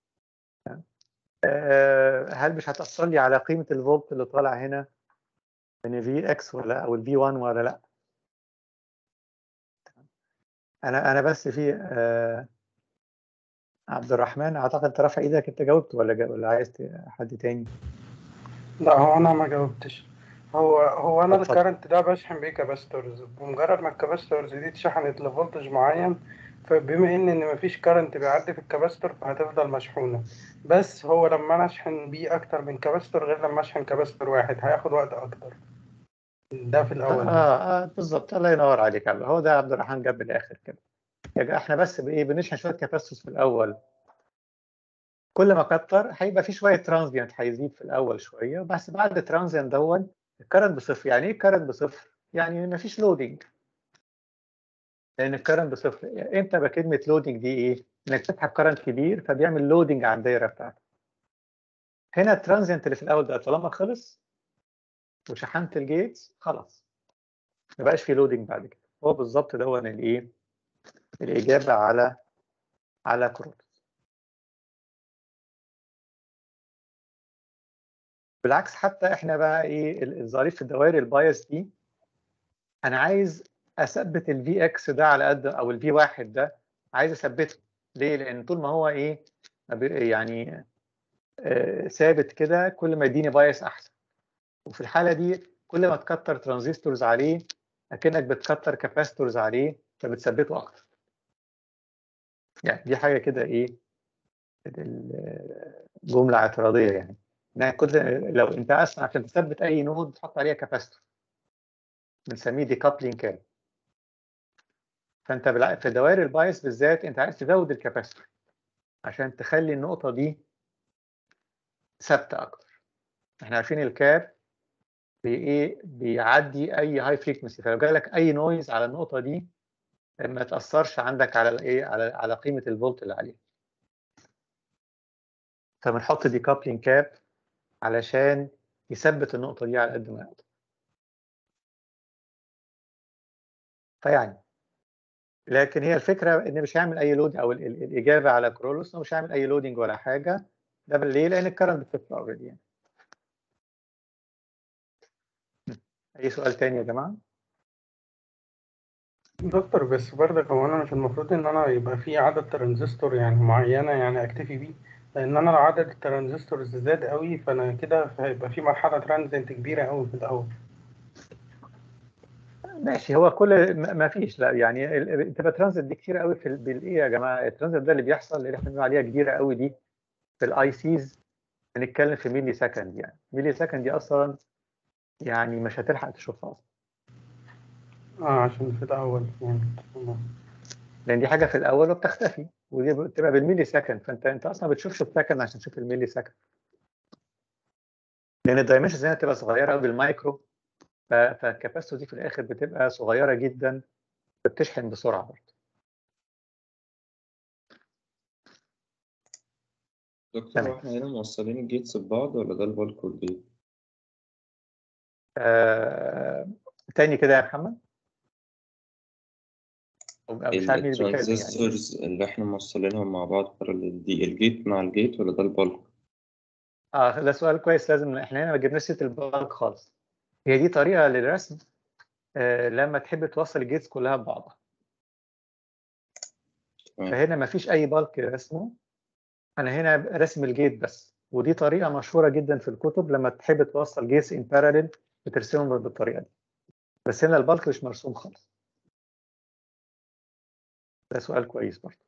أه هل مش هتاثر لي على قيمه الفولت اللي طالع هنا من في اكس ولا او الفي 1 ولا لا انا انا بس في أه عبد الرحمن اعتقد انت رافع ايدك انت جاوبت ولا جا ولا عايز حد تاني لا هو انا ما جاوبتش هو هو انا اتفضل. الكرنت ده بشحن بيه كاباستورز بمجرد ما الكاباستورز دي اتشحنت لفولتج معين فبما ان ان مفيش كرنت بيعدي في الكاباستور فهتفضل مشحونه بس هو لما انا اشحن بيه اكتر من كاباستور غير لما اشحن كاباستور واحد هياخد وقت اكتر ده في الاول اه, آه بالظبط الله ينور عليك يا عبد هو ده عبد الرحمن جاب بالاخر كده يا جماعة احنا بس بايه بنشحن شويه كاباسيتورز في الاول كل ما كتر هيبقى في شويه ترانزيانت هيزيد في الاول شويه بس بعد الترانزيانت دون الكرنت بصفر يعني ايه الكرنت بصفر؟ يعني ما فيش لودنج لان الكرنت بصفر امتى بقى كلمه لودنج دي ايه؟ انك تسحب كرنت كبير فبيعمل لودنج على الدايره بتاعتك هنا الترانزيانت اللي في الاول ده طالما خلص وشحنت الجيتس خلاص ما بقاش في لودنج بعد كده هو بالظبط دون الايه؟ الإجابة على على كرولوس بالعكس حتى احنا بقى ايه الظريف في الدوائر البايس دي انا عايز اثبت الفي اكس ده على قد او الفي واحد ده عايز اثبته ليه؟ لان طول ما هو ايه يعني آه ثابت كده كل ما يديني بايس احسن وفي الحاله دي كل ما تكتر ترانزستورز عليه اكنك بتكتر كاباستورز عليه فبتثبته اكتر يعني دي حاجه كده ايه ال- جمله اعتراضيه يعني انها كل لو انت اصلا عشان تثبت اي نود بتحط عليها كاباستور بنسميه ديكابلينج كاب فانت بالع- في دوائر البايس بالذات انت عايز تزود الكاباستور عشان تخلي النقطه دي ثابته اكتر احنا عارفين الكاب بي ايه بيعدي اي هاي فريكونسي فلو جالك اي نويز على النقطه دي ما تاثرش عندك على الايه على على قيمه الفولت اللي عليها فبنحط ديكابلينج كاب علشان يثبت النقطه دي على قد ما يقدر فيعني لكن هي الفكره ان مش هيعمل اي لود او ال- ال- الاجابه على كرولوس إنه مش هيعمل اي لودنج ولا حاجه ده ليه؟ لان الكرنت بتطلع اوريدي يعني اي سؤال تاني يا جماعه؟ دكتور بس برضك هو انا مش المفروض ان انا يبقى في عدد ترانزستور يعني معينه يعني اكتفي بيه لان انا لو عدد الترانزستورز زاد قوي فانا كده هيبقى في مرحله ترانزنت كبيره قوي في الاول ماشي هو كل ما ما فيش لا يعني ال- ال- تبقى ترانزيت دي كتير قوي في ال- بالايه يا جماعه الترانزيت ده اللي بيحصل اللي احنا بنقول عليها كبيره قوي دي في الاي سيز بنتكلم في ميلي سكند يعني ميلي سكند دي اصلا يعني مش هتلحق تشوفها اصلا اه عشان في الاول يعني لان دي حاجه في الاول وبتختفي ودي بتبقى بالميلي سكند فانت انت اصلا ما بتشوفش السكند عشان تشوف الميلي سكند لان الدايمنشنز هنا بتبقى صغيره قوي بالمايكرو ف- فالكاباسيتي دي في الاخر بتبقى صغيره جدا بتشحن بسرعه برضه دكتور تمام. هو احنا هنا موصلين الجيتس ببعض ولا ده البالك والجيت؟ آه... تاني كده يا محمد أو- أو مش عارف مين اللي بيتكلم يعني الترانزستورز اللي احنا موصلينهم مع بعض parallel دي الجيت مع الجيت ولا ده البالك؟ اه ده سؤال كويس لازم احنا هنا ما جبناش سيره البالك خالص هي دي طريقه للرسم آه لما تحب توصل الجيتس كلها ببعضها تمام. فهنا ما فيش اي بالك رسمه انا هنا رسم الجيت بس ودي طريقه مشهوره جدا في الكتب لما تحب توصل جيتس ان باراليل بترسمهم بالطريقه دي بس هنا البالك مش مرسوم خالص ده سؤال كويس برضه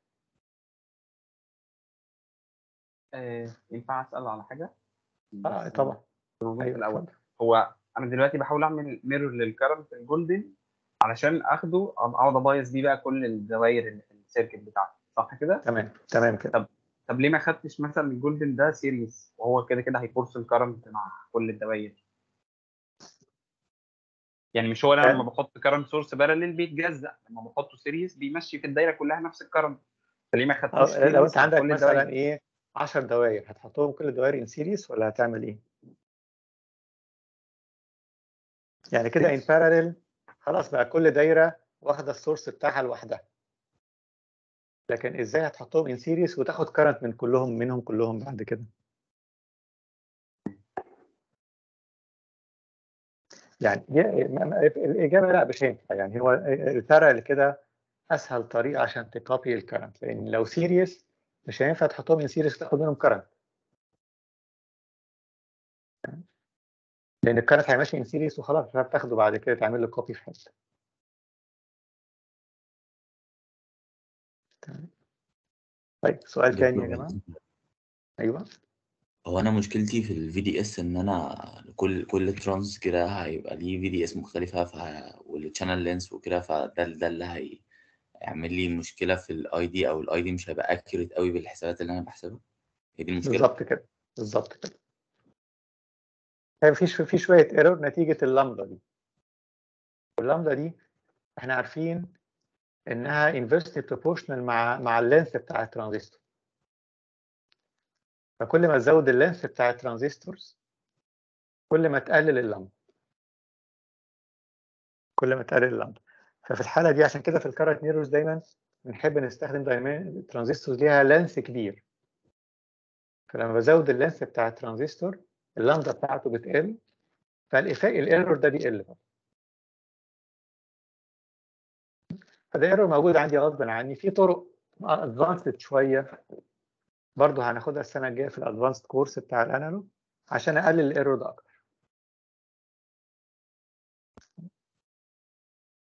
آه، ينفع اسال على حاجه اه بس طبعا موجود في ايوه الاول اتفضل. هو انا دلوقتي بحاول اعمل ميرور للكرنت الجولدن علشان اخده اقعد ابايظ بيه بقى كل الدوائر اللي في السيركت بتاعتي صح كده تمام تمام كده طب ليه ما خدتش مثلا الجولدن ده سيريس وهو كده كده هيفورس الكرنت مع كل الدوائر يعني مش هو انا آه. لما بحط كرنت سورس باراليل بيتجزأ لما بحطه سيريس بيمشي في الدايره كلها نفس الكرنت فليه ما خدتوش أو لو series انت مع عندك كل مثلا الدوائر؟ ايه 10 دوائر هتحطهم كل الدوائر ان سيريس ولا هتعمل ايه؟ يعني كده ان باراليل خلاص بقى كل دايره واخده السورس بتاعها لوحدها لكن ازاي هتحطهم ان سيريس وتاخد كرنت من كلهم منهم كلهم بعد كده يعني دي- ما- ما- الاجابه لا مش هينفع يعني هو الباراليل كده اسهل طريقه عشان تكوبي الكرنت لان لو سيريس مش هينفع تحطهم ان سيريس تاخد منهم كرنت لان الكرنت هيمشي ان سيريس وخلاص مش هتعرف تاخده بعد كده تعمل له كوبي في حته تمام. طيب سؤال تاني يا جماعه ايوه هو انا مشكلتي في الفي دي اس ان انا كل كل ترانس كده هيبقى ليه في دي اس مختلفه ف والتشانل لينس وكده فده ده اللي هي هيعمل لي مشكله في الاي دي او الاي دي مش هيبقى اكيوريت قوي بالحسابات اللي انا بحسبها هي دي المشكله بالظبط كده بالظبط كده في في شويه ايرور نتيجه اللامدا دي اللامدا دي احنا عارفين انها انفرسلي بروبورشنال مع مع اللينث بتاع الترانزستور فكل ما تزود اللينث بتاع الترانزستورز كل ما تقلل اللامدا كل ما تقلل اللامدا ففي الحاله دي عشان كده في الكارت ميرورز دايما بنحب نستخدم دايما ترانزستورز ليها لينث كبير فلما بزود اللينث بتاع الترانزستور اللامدا بتاعته بتقل فالإفاق الايرور ده بيقل بقى. فده ايرور موجود عندي غصب عني في طرق ادفانسد شويه برضه هناخدها السنه الجايه في الادفانسد كورس بتاع الانالوج عشان اقلل الايرور ده اكتر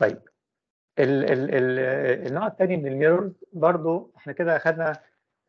طيب ال ال ال النوع الثاني من الميرور برضو احنا كده اخذنا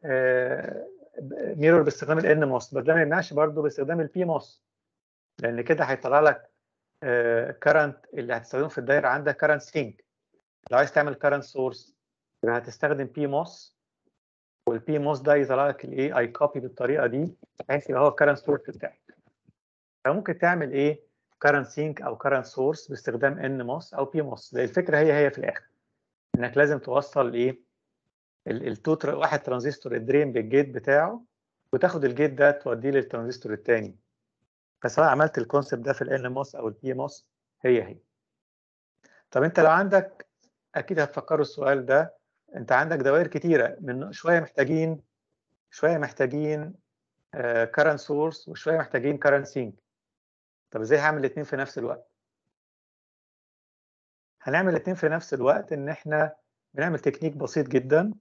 ميرور باستخدام الان موس بس ده ما يمنعش برضو باستخدام البي موس لان كده هيطلع لك كرنت اللي هتستخدمه في الدايره عندك كرنت سينك لو عايز تعمل كرنت سورس يبقى هتستخدم بي موس والبي موس ده يطلع لك الايه اي كوبي بالطريقه دي بحيث يبقى هو الكرنت سورس بتاعك فممكن تعمل ايه كرنت سينك او كرنت سورس باستخدام ان موس او بي موس الفكره هي هي في الاخر انك لازم توصل ايه التو واحد ترانزستور الدرين بالجيت بتاعه وتاخد الجيت ده توديه للترانزستور الثاني فسواء عملت الكونسيبت ده في الان موس او البي موس هي هي طب انت لو عندك اكيد هتفكروا السؤال ده انت عندك دوائر كتيره من شويه محتاجين شويه محتاجين كارنت uh, سورس وشويه محتاجين كارنت سينك طب ازاي هعمل الاثنين في نفس الوقت هنعمل الاثنين في نفس الوقت ان احنا بنعمل تكنيك بسيط جدا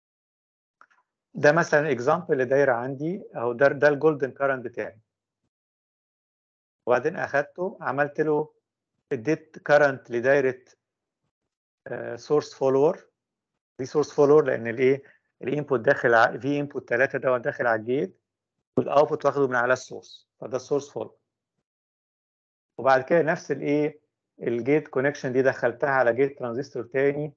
ده مثلا اكزامبل لدايره عندي اهو ده ده الجولدن كارنت بتاعي وبعدين اخدته عملت له اديت كارنت لدايره سورس فولور دي سورس فولور لان الايه الانبوت داخل في انبوت 3 ده داخل على الجيت والاوتبوت واخده من على السورس فده السورس فولور وبعد كده نفس الايه الجيت كونكشن دي دخلتها على جيت ترانزستور تاني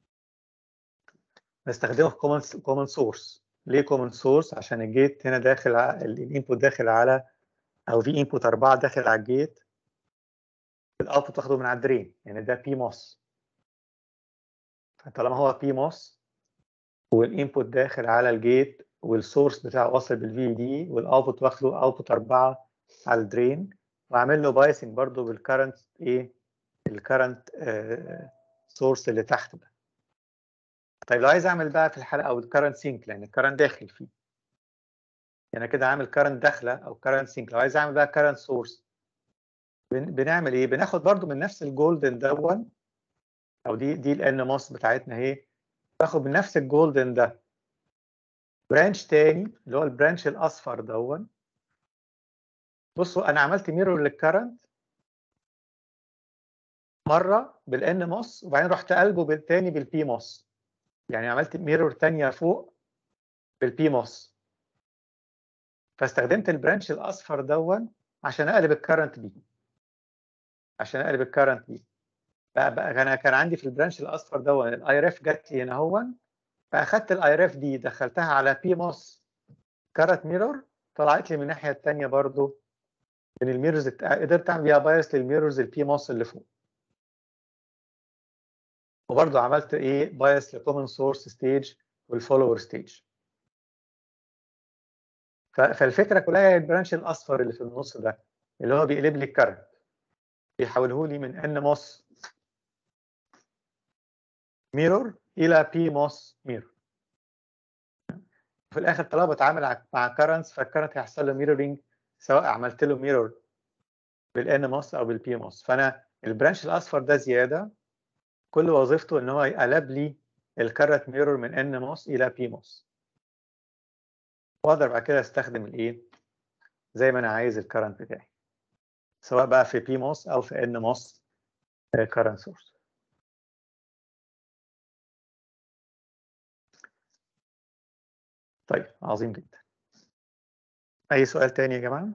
بستخدمه في كومن كومن سورس ليه كومن سورس عشان الجيت هنا داخل الانبوت داخل على او في انبوت 4 داخل على الجيت الاوتبوت واخده من على الدرين يعني ده بي موس فطالما هو بي موس والانبوت داخل على الجيت والسورس بتاعه واصل بالفي دي والاوتبوت واخده اوتبوت 4 على الدرين واعمل له بايسنج برضو بالكرنت ايه الكرنت سورس اللي تحت ده طيب لو عايز اعمل بقى في الحلقه او الكرنت سينك لان الكرنت داخل فيه يعني كده عامل كرنت داخله او كرنت سينك لو عايز اعمل بقى كرنت سورس بنعمل ايه بناخد برضو من نفس الجولدن دون او دي دي الان موس بتاعتنا اهي باخد من نفس الجولدن ده برانش تاني اللي هو البرانش الاصفر دون بصوا انا عملت ميرور للكرنت مره بالان موس وبعدين رحت قلبه بالتاني بالبي موس يعني عملت ميرور تانية فوق بالبي موس فاستخدمت البرانش الاصفر دون عشان اقلب الكرنت بيه عشان اقلب الكرنت بيه بقى, بقى انا كان عندي في البرانش الاصفر دون الاي ريف جت لي هنا هون فاخدت الاي ريف دي دخلتها على بي موس كارت ميرور طلعت لي من الناحيه الثانيه برضو من الميرورز قدرت اعمل بيها بايس للميرورز البي موس اللي فوق وبرضه عملت ايه بايس لكومن سورس ستيج والفولور ستيج فالفكره كلها هي البرانش الاصفر اللي في النص ده اللي هو بيقلب لي الكرنت بيحوله لي من ان موس ميرور الى بي موس ميرور في الاخر طالما بتعامل مع كرنتس فالكرنت هيحصل له ميرورنج سواء عملت له ميرور بالان موس او بالبي موس فانا البرانش الاصفر ده زياده كل وظيفته ان هو يقلب لي الكرت ميرور من ان موس الى بي موس واقدر بعد كده استخدم الايه زي ما انا عايز الكرنت بتاعي سواء بقى في بي موس او في ان موس كرنت سورس طيب عظيم جدا اي سؤال تاني يا جماعه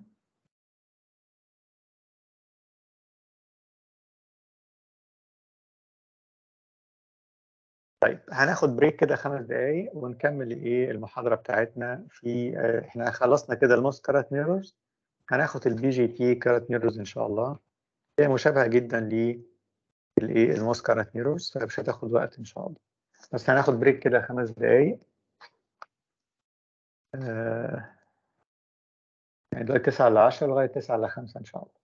طيب هناخد بريك كده خمس دقايق ونكمل ايه المحاضره بتاعتنا في احنا خلصنا كده الموس كارت ميرورز هناخد البي جي تي كارت ميرورز ان شاء الله هي مشابهه جدا للايه الموس كارت ميرورز فمش هتاخد وقت ان شاء الله بس هناخد بريك كده خمس دقايق آه يعني دلوقتي 9 ل 10 لغايه 9 ل 5 ان شاء الله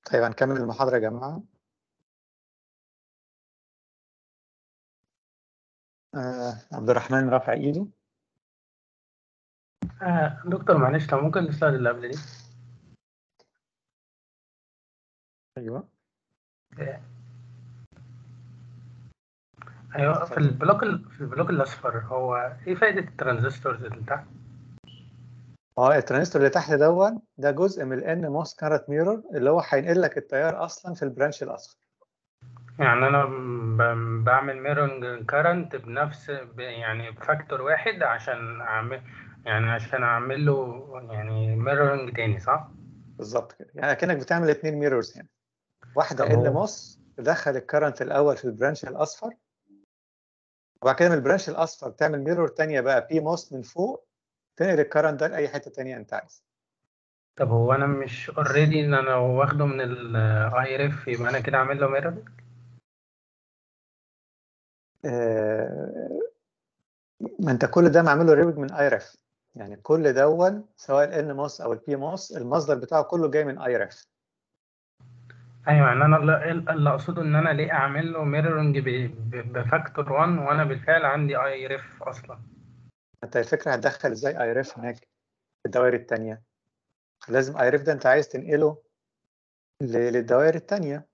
طيب هنكمل المحاضرة يا جماعة آه عبد الرحمن رافع ايده آه دكتور معلش لو ممكن السلايد اللي قبل دي ايوه ايوه في البلوك ال- في البلوك الاصفر هو ايه فايده الترانزستورز اللي تحت؟ اه الترانزستور اللي تحت دون ده جزء من الان موس كارت ميرور اللي هو هينقل لك التيار اصلا في البرانش الاصفر يعني انا ب- بعمل ميرنج كارنت بنفس ب- يعني بفاكتور واحد عشان اعمل يعني عشان اعمل له يعني ميرورنج تاني صح؟ بالظبط كده يعني كأنك بتعمل اتنين ميرورز هنا واحدة طب ان هو- موس تدخل الكرنت الاول في البرانش الاصفر وبعد كده من البرانش الاصفر تعمل ميرور تانية بقى بي موس من فوق تنقل الكرنت ده لاي حتة تانية انت عايز طب هو انا مش اوريدي ان انا واخده من الاي ريف يبقى انا كده عامل له ميرورنج؟ آه، ما انت كل ده معمول له ريبج من اي ريف يعني كل دون سواء الان موس او البي موس المصدر بتاعه كله جاي من اي ريف ايوه يعني انا اللي اللي اقصده ان انا ليه اعمل له ميرورنج بفاكتور 1 وانا بالفعل عندي اي ريف اصلا انت الفكره هتدخل ازاي اي ريف هناك في الدوائر التانية لازم اي ريف ده انت عايز تنقله ل- للدوائر التانية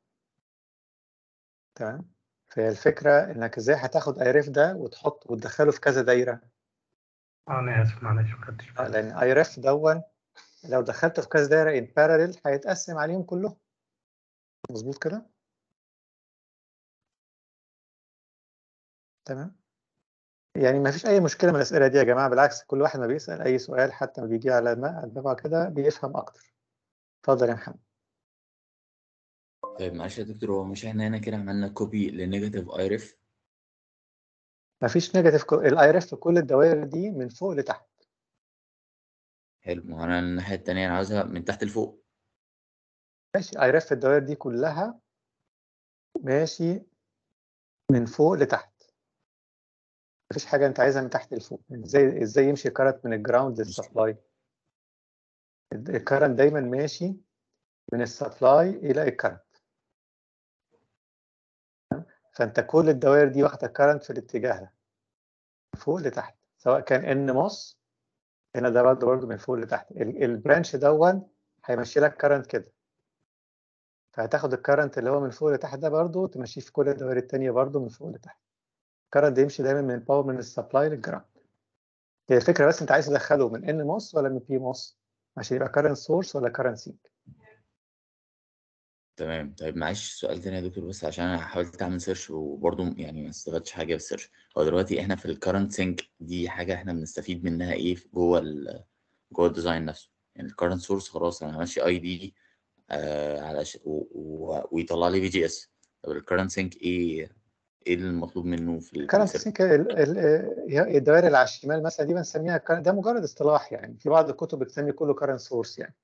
تمام فهي الفكره انك ازاي هتاخد اي ريف ده وتحط وتدخله في كذا دايره اه انا اسف معلش ما خدتش آه، بالي لان اي ريف دون لو دخلته في كذا دايره ان باراليل هيتقسم عليهم كلهم مظبوط كده تمام يعني ما فيش اي مشكله من الاسئله دي يا جماعه بالعكس كل واحد ما بيسال اي سؤال حتى ما بيجي على ما- على دماغه كده بيفهم اكتر اتفضل يا محمد طيب معلش يا دكتور هو مش احنا هنا كده عملنا كوبي لنيجاتيف اي ريف ما فيش نيجاتيف الاي ريف في كل الدوائر دي من فوق لتحت حلو ما هو انا الناحية التانية انا عاوزها من تحت لفوق ماشي اي ريف في الدوائر دي كلها ماشي من فوق لتحت مفيش حاجه انت عايزها من تحت لفوق ازاي ازاي يمشي الكارنت من الجراوند للسبلاي الكارنت دايما ماشي من السبلاي الى الكارنت فانت كل الدوائر دي واخده كارنت في الاتجاه ده من فوق لتحت سواء كان ان موس هنا ده برضه برضه من فوق لتحت ال- البرانش دون هيمشي لك كارنت كده فهتاخد الكارنت اللي هو من فوق لتحت ده برضه تمشيه في كل الدوائر التانية برضه من فوق لتحت الكارنت ده يمشي دايما من الباور من السبلاي للجراوند هي الفكره بس انت عايز تدخله من ان موس ولا من بي موس عشان يبقى كارنت سورس ولا كارنت سينك تمام طيب معلش سؤال تاني يا دكتور بس عشان انا حاولت اعمل سيرش وبرضه يعني ما استفدتش حاجه في السيرش هو دلوقتي احنا في الكرنت سينك دي حاجه احنا بنستفيد منها ايه في جوه ال جوه الديزاين نفسه يعني الكرنت سورس خلاص انا ماشي اي دي آه على ش... و... و... ويطلع لي في جي اس طب الكرنت سينك ايه ايه المطلوب منه في ال- في كارنت السيركت سينك ال- ال- الدوائر اللي على الشمال مثلا دي بنسميها current- ده مجرد اصطلاح يعني في بعض الكتب بتسمي كله كارنت سورس يعني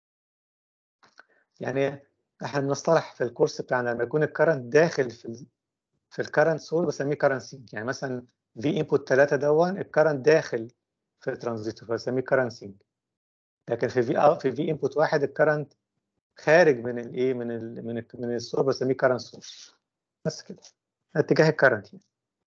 يعني احنا بنصطلح في الكورس بتاعنا لما يكون الكرنت داخل في ال في الكرنت سورس بسميه كارنت سينك يعني مثلا في انبوت 3 دون الكرنت داخل في الترانزستور فبسميه كارنت سينك لكن في في في في انبوت واحد الكرنت خارج من الايه من ال من ال من السورس بسميه كارنت سورس بس كده اتجاه الكرنت يعني.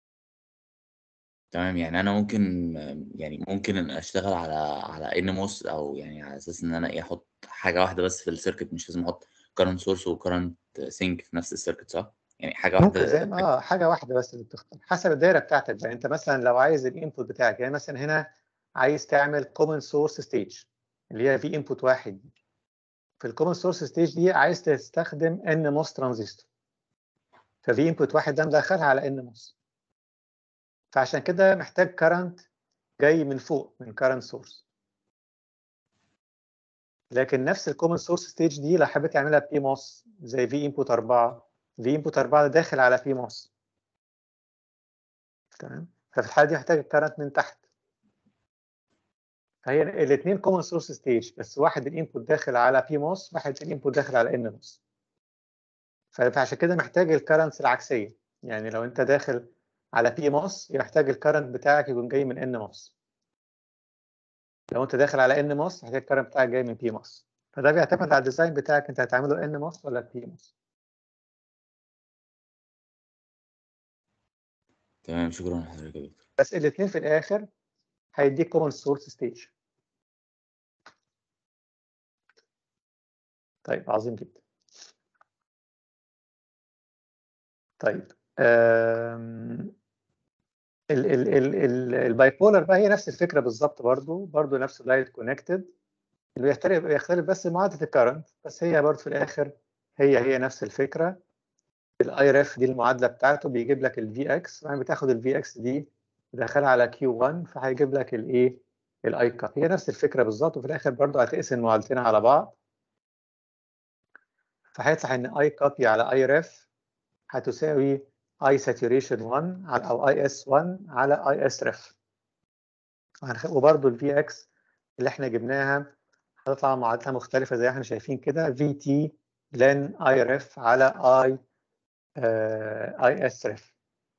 تمام يعني انا ممكن يعني ممكن ان اشتغل على على ان موس او يعني على اساس ان انا ايه احط حاجه واحده بس في السيركت مش لازم احط كارنت سورس وكارنت سينك في نفس السيركت صح يعني حاجه ممكن زي واحده ما اه حاجه واحده بس اللي بتختار حسب الدايره بتاعتك بقى انت مثلا لو عايز الانبوت بتاعك يعني مثلا هنا عايز تعمل كومن سورس ستيج اللي هي في انبوت واحد دي. في الكومن سورس ستيج دي عايز تستخدم ان موس ترانزستور ففي انبوت واحد ده مدخلها على ان موس فعشان كده محتاج كارنت جاي من فوق من كارنت سورس لكن نفس الكومن سورس ستيج دي لو حبيت تعملها بي موس زي في انبوت 4 في انبوت 4 ده داخل على بي موس تمام ففي الحاله دي محتاج الكارنت من تحت فهي الاثنين كومن سورس ستيج بس واحد الانبوت داخل على بي موس واحد الانبوت داخل على ان موس فعشان كده محتاج الكارنتس العكسيه يعني لو انت داخل على بي موس يحتاج الكارنت بتاعك يكون جاي من ان موس لو انت داخل على ان موس محتاج الكارنت بتاعك جاي من بي موس فده بيعتمد على الديزاين بتاعك انت هتعمله ان موس ولا بي موس تمام شكرا لحضرتك يا دكتور بس الاثنين في الاخر هيديك كومن سورس ستيج طيب عظيم جدا طيب أم... ال ال ال ال البايبولر بقى هي نفس الفكره بالظبط برضو برضو نفس اللايت كونكتد اللي بيختلف بيختلف بس معادله الكرنت بس هي برضو في الاخر هي هي نفس الفكره الاي ريف دي المعادله بتاعته بيجيب لك الفي اكس بعدين بتاخد الفي اكس دي تدخلها على كيو 1 فهيجيب لك الايه الاي كاب هي نفس الفكره بالظبط وفي الاخر برضو هتقسم المعادلتين على بعض فهيطلع ان اي كابي على اي ريف هتساوي اي ساتوريشن 1 على او اي اس 1 على اي اس ريف وبرضو الفي اكس اللي احنا جبناها هتطلع معادلة مختلفة زي ما احنا شايفين كده في تي لن اي ريف على اي اي اس ريف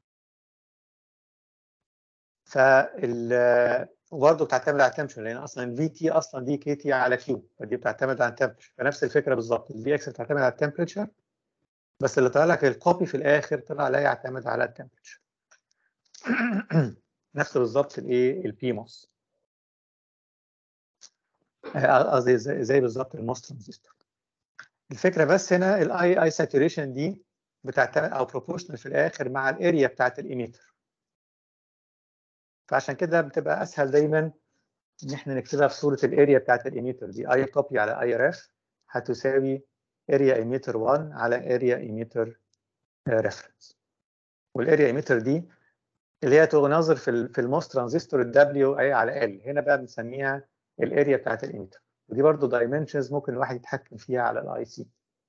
فال وبرضه بتعتمد على التمبشر لان اصلا الفي تي اصلا دي كي تي على كيو فدي بتعتمد على التمبشر فنفس الفكره بالظبط الفي اكس بتعتمد على التمبريتشر بس اللي طلع لك الكوبي في الاخر طلع لا يعتمد على التمبريتشر نفس بالظبط الايه البيموس قصدي زي, زي بالظبط الموس ترانزستور الفكره بس هنا الاي اي ساتوريشن دي بتعتمد او بروبورشنال في الاخر مع الاريا بتاعت الايميتر فعشان كده بتبقى اسهل دايما ان احنا نكتبها في صوره الاريا بتاعت الايميتر دي اي كوبي على اي ريف هتساوي اريا ايميتر 1 على اريا ايميتر ريفرنس والاريا ايميتر دي اللي هي تناظر في في الموس ترانزستور الدبليو اي على ال هنا بقى بنسميها الاريا بتاعت الايميتر ودي برضو دايمنشنز ممكن الواحد يتحكم فيها على الاي سي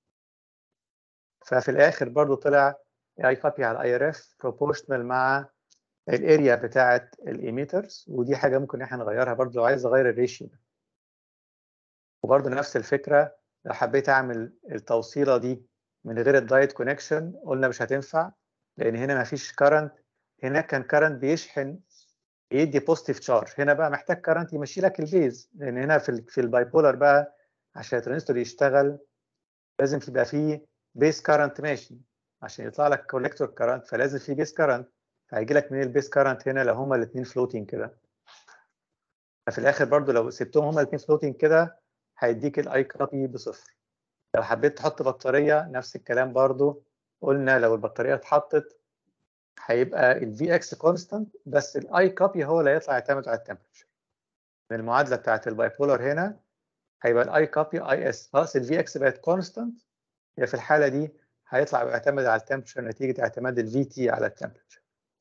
ففي الاخر برضو طلع اي كوبي على اي ريف بروبورشنال مع الاريا بتاعت الايميترز ودي حاجه ممكن احنا نغيرها برضو لو عايز اغير الريشيو ده وبرضو نفس الفكره لو حبيت اعمل التوصيله دي من غير الدايت كونكشن قلنا مش هتنفع لان هنا ما فيش كرنت هناك كان كرنت بيشحن يدي بوزيتيف تشارج هنا بقى محتاج كرنت يمشي لك البيز لان هنا في في البايبولار بقى عشان الترانزستور يشتغل لازم يبقى فيه بيس كرنت ماشي عشان يطلع لك كولكتور كرنت فلازم فيه بيس كرنت فهيجي لك من البيس كرنت هنا لو هما الاثنين فلوتنج كده ففي الاخر برضو لو سبتهم هما الاثنين فلوتنج كده هيديك الاي كابي بصفر لو حبيت تحط بطاريه نفس الكلام برضو قلنا لو البطاريه اتحطت هيبقى الفي اكس كونستانت بس الاي كابي هو اللي هيطلع يعتمد على التمبريتشر من المعادله بتاعت البايبولار هنا هيبقى الاي كابي اي اس خلاص الفي اكس بقت كونستانت يبقى في الحاله دي هيطلع يعتمد على التمبريتشر نتيجه اعتماد الفي تي على التمبريتشر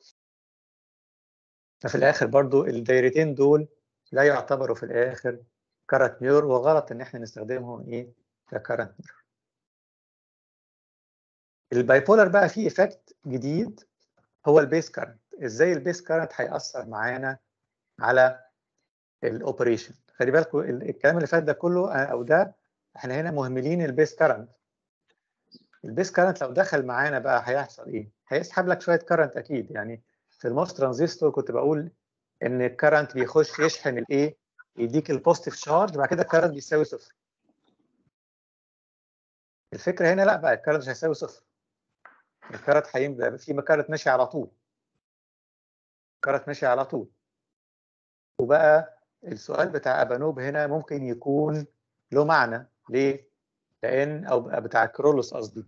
ففي الاخر برضو الدايرتين دول لا يعتبروا في الاخر كارنت ميرور وغلط ان احنا نستخدمهم ايه ككارنت ميرور البايبولار بقى فيه ايفكت جديد هو البيس كارنت ازاي البيس كارنت هيأثر معانا على الاوبريشن خلي بالكم الكلام اللي فات ده كله او ده احنا هنا مهملين البيس كارنت البيس كارنت لو دخل معانا بقى هيحصل ايه هيسحب لك شويه كارنت اكيد يعني في الموس ترانزستور كنت بقول ان الكارنت بيخش يشحن الايه يديك البوزيتيف شارج بعد كده الكارنت بيساوي صفر الفكره هنا لا بقى الكارنت مش هيساوي صفر الكارت هيبقى في كارت ماشي على طول كارت ماشي على طول وبقى السؤال بتاع ابانوب هنا ممكن يكون له معنى ليه؟ لان او بتاع كرولوس قصدي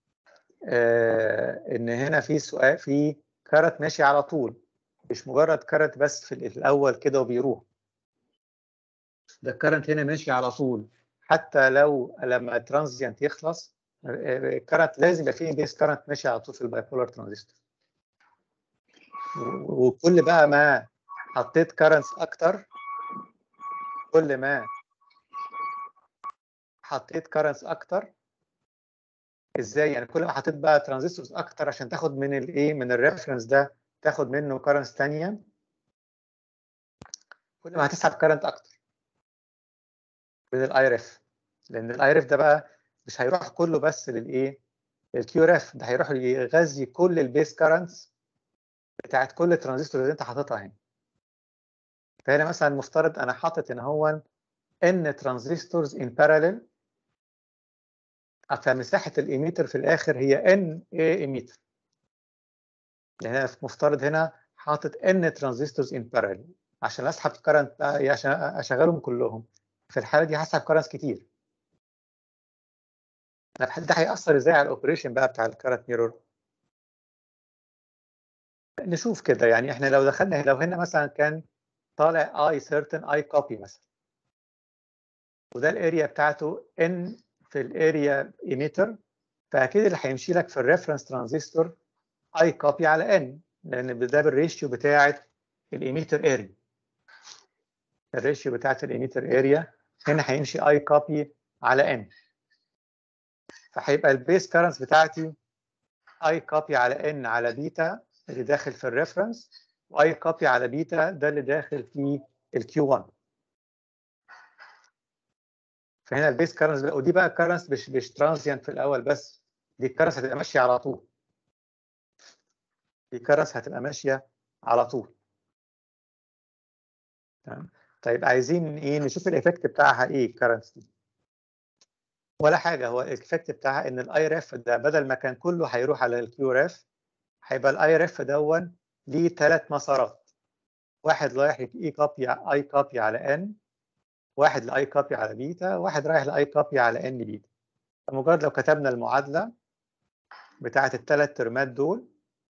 آه ان هنا في سؤال في كارت ماشي على طول مش مجرد كارت بس في الاول كده وبيروح ده الكارنت هنا ماشي على طول حتى لو لما الترانزيانت يخلص الكرنت لازم يبقى فيه بيس كرنت ماشي على طول في البايبولار ترانزستور وكل بقى ما حطيت كرنتس اكتر كل ما حطيت كرنتس اكتر ازاي يعني كل ما حطيت بقى ترانزستورز اكتر عشان تاخد من الايه من الريفرنس ده تاخد منه كرنتس ثانيه كل ما هتسحب كرنت اكتر من الاي ريف لان الاي ريف ده بقى مش هيروح كله بس للايه الكيو ريف ده هيروح يغذي كل البيس كارنتس بتاعت كل الترانزستور اللي انت حاططها هنا فهنا مثلا المفترض انا حاطط ان هو n transistors in parallel فمساحة الإيميتر في الآخر هي n a emitter يعني أنا مفترض هنا حاطط n transistors in parallel عشان أسحب current عشان أشغلهم كلهم في الحالة دي هسحب currents كتير طب ده هيأثر ازاي على الاوبريشن بقى بتاع الكارت ميرور؟ نشوف كده يعني احنا لو دخلنا لو هنا مثلا كان طالع اي سيرتن اي كوبي مثلا وده الاريا بتاعته ان في الاريا ايميتر فاكيد اللي هيمشي لك في الريفرنس ترانزستور اي كوبي على ان لان ده بالريشيو بتاعه الايميتر اريا الريشيو بتاعه الايميتر اريا هنا هيمشي اي كوبي على ان فهيبقى البيس كارنس بتاعتي اي كوبي على ان على بيتا اللي داخل في الريفرنس واي كوبي على بيتا ده اللي داخل في الكيو 1 فهنا البيس كارنس ودي بقى كارنس مش مش ترانزيانت في الاول بس دي الكارنس هتبقى ماشيه على طول دي كارنس هتبقى ماشيه على طول تمام طيب عايزين ايه نشوف الايفكت بتاعها ايه الكارنس دي ولا حاجه هو الايفكت بتاعها ان الاي ريف ده بدل ما كان كله هيروح على الكيو ريف هيبقى الاي ريف دون ليه ثلاث مسارات واحد رايح اي كوبي اي كوبي على ان واحد لاي كوبي على بيتا واحد رايح لاي كوبي على ان بيتا فمجرد لو كتبنا المعادله بتاعه الثلاث ترمات دول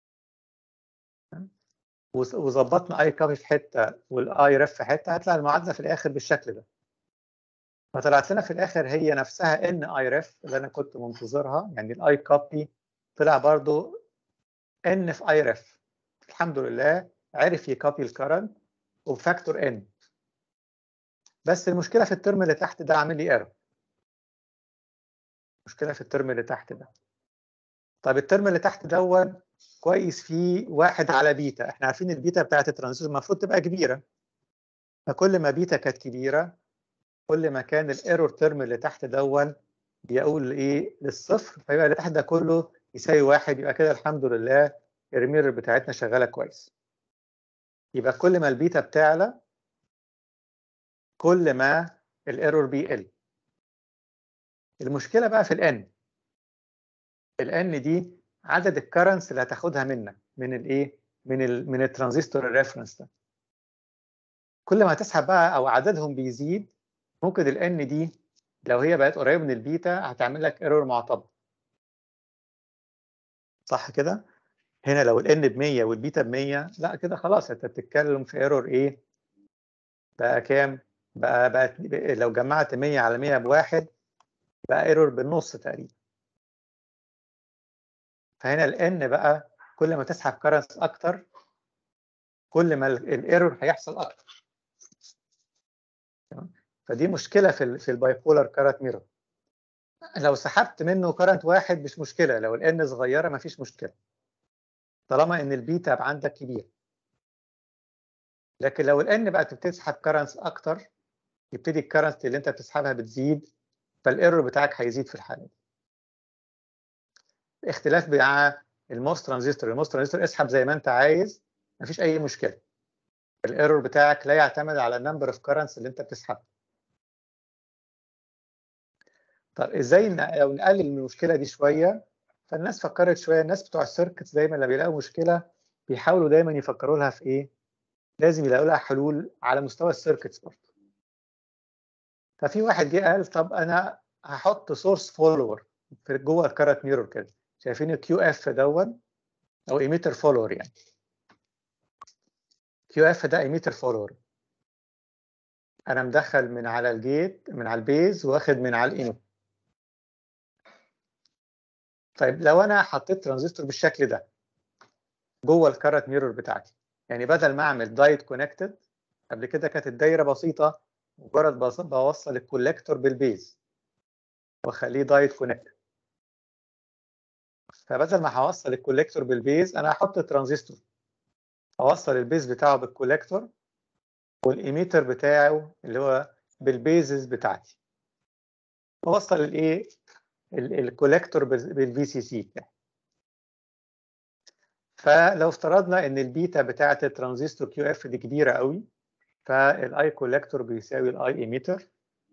وظبطنا اي كوبي في حته والاي ريف في حته هتطلع المعادله في الاخر بالشكل ده فطلعت لنا في الاخر هي نفسها ان اي ريف اللي انا كنت منتظرها يعني الاي كوبي طلع برضو ان في اي ريف الحمد لله عرف يكوبي الكرنت وبفاكتور ان بس المشكله في الترم اللي تحت ده عامل لي ايرور المشكله في الترم اللي تحت ده طب الترم اللي تحت دون كويس فيه واحد على بيتا احنا عارفين البيتا بتاعت الترانزستور المفروض تبقى كبيره فكل ما بيتا كانت كبيره كل ما كان الايرور ترم اللي تحت دون بيقول ايه للصفر فيبقى اللي تحت ده كله يساوي واحد يبقى كده الحمد لله الميرور بتاعتنا شغاله كويس يبقى كل ما البيتا بتعلى كل ما الايرور بيقل المشكله بقى في الان الان دي عدد الكرنس اللي هتاخدها منك من الايه من ال من الترانزستور الريفرنس ده كل ما هتسحب بقى او عددهم بيزيد ممكن الان دي لو هي بقت قريبه من البيتا هتعمل لك ايرور معتبر صح كده هنا لو الان ب 100 والبيتا ب 100 لا كده خلاص انت بتتكلم في ايرور ايه بقى كام بقى بقى لو جمعت 100 على 100 بواحد بقى ايرور بالنص تقريبا فهنا الان بقى كل ما تسحب كرنس اكتر كل ما الايرور هيحصل اكتر فدي مشكله في ال في البايبولار كارنت ميرور لو سحبت منه كرنت واحد مش مشكله لو الان صغيره مفيش مشكله طالما ان البيتا عندك كبير لكن لو الان بقت بتسحب كرنس اكتر يبتدي الكرنت اللي انت بتسحبها بتزيد فالايرور بتاعك هيزيد في الحاله دي اختلاف مع الموس ترانزستور الموس ترانزستور اسحب زي ما انت عايز مفيش اي مشكله الايرور بتاعك لا يعتمد على النمبر اوف كرنس اللي انت بتسحبها طب ازاي لو نقلل من المشكله دي شويه فالناس فكرت شويه الناس بتوع السيركتس دايما لما بيلاقوا مشكله بيحاولوا دايما يفكروا لها في ايه لازم يلاقوا لها حلول على مستوى السيركتس برضه ففي واحد جه قال طب انا هحط سورس فولور في جوه الكارت ميرور كده شايفين الكيو اف دون او ايميتر فولور يعني كيو اف ده ايميتر فولور انا مدخل من على الجيت من على البيز واخد من على الانوت طيب لو انا حطيت ترانزستور بالشكل ده جوه الكارت ميرور بتاعتي يعني بدل ما اعمل دايت كونكتد قبل كده كانت الدايره بسيطه مجرد بوصل الكولكتور بالبيز واخليه دايت كونكتد فبدل ما هوصل الكولكتور بالبيز انا هحط ترانزستور اوصل البيز بتاعه بالكولكتور والايميتر بتاعه اللي هو بالبيزز بتاعتي اوصل الايه الكولكتور بالفي سي سي بتاعي فلو افترضنا ان البيتا بتاعه الترانزستور كيو اف دي كبيره قوي فالاي كولكتور بيساوي الاي ايميتر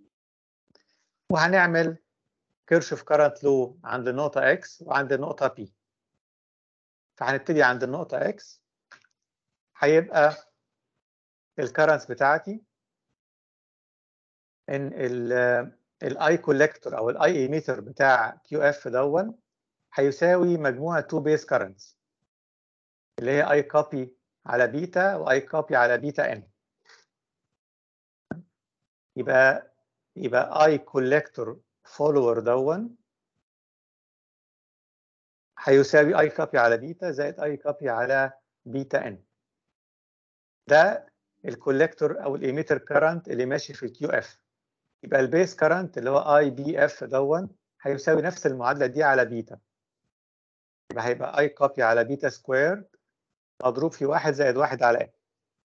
وهنعمل كيرشوف كارنت لو عند النقطة اكس وعند النقطة بي فهنبتدي عند النقطة اكس هيبقى الكرنت بتاعتي ان الاي كولكتور او الاي ايميتر بتاع كيو اف دون هيساوي مجموعة تو بيس كرنتس اللي هي اي كوبي على بيتا واي كوبي على بيتا ان يبقى يبقى اي كولكتور فولور دون هيساوي اي كوبي على بيتا زائد اي كوبي على بيتا ان ده الكولكتور او الايميتر كارنت اللي ماشي في الكيو اف يبقى البيس كارنت اللي هو اي بي اف دون هيساوي نفس المعادله دي على بيتا يبقى هيبقى اي كوبي على بيتا سكوير مضروب في واحد زائد واحد على ان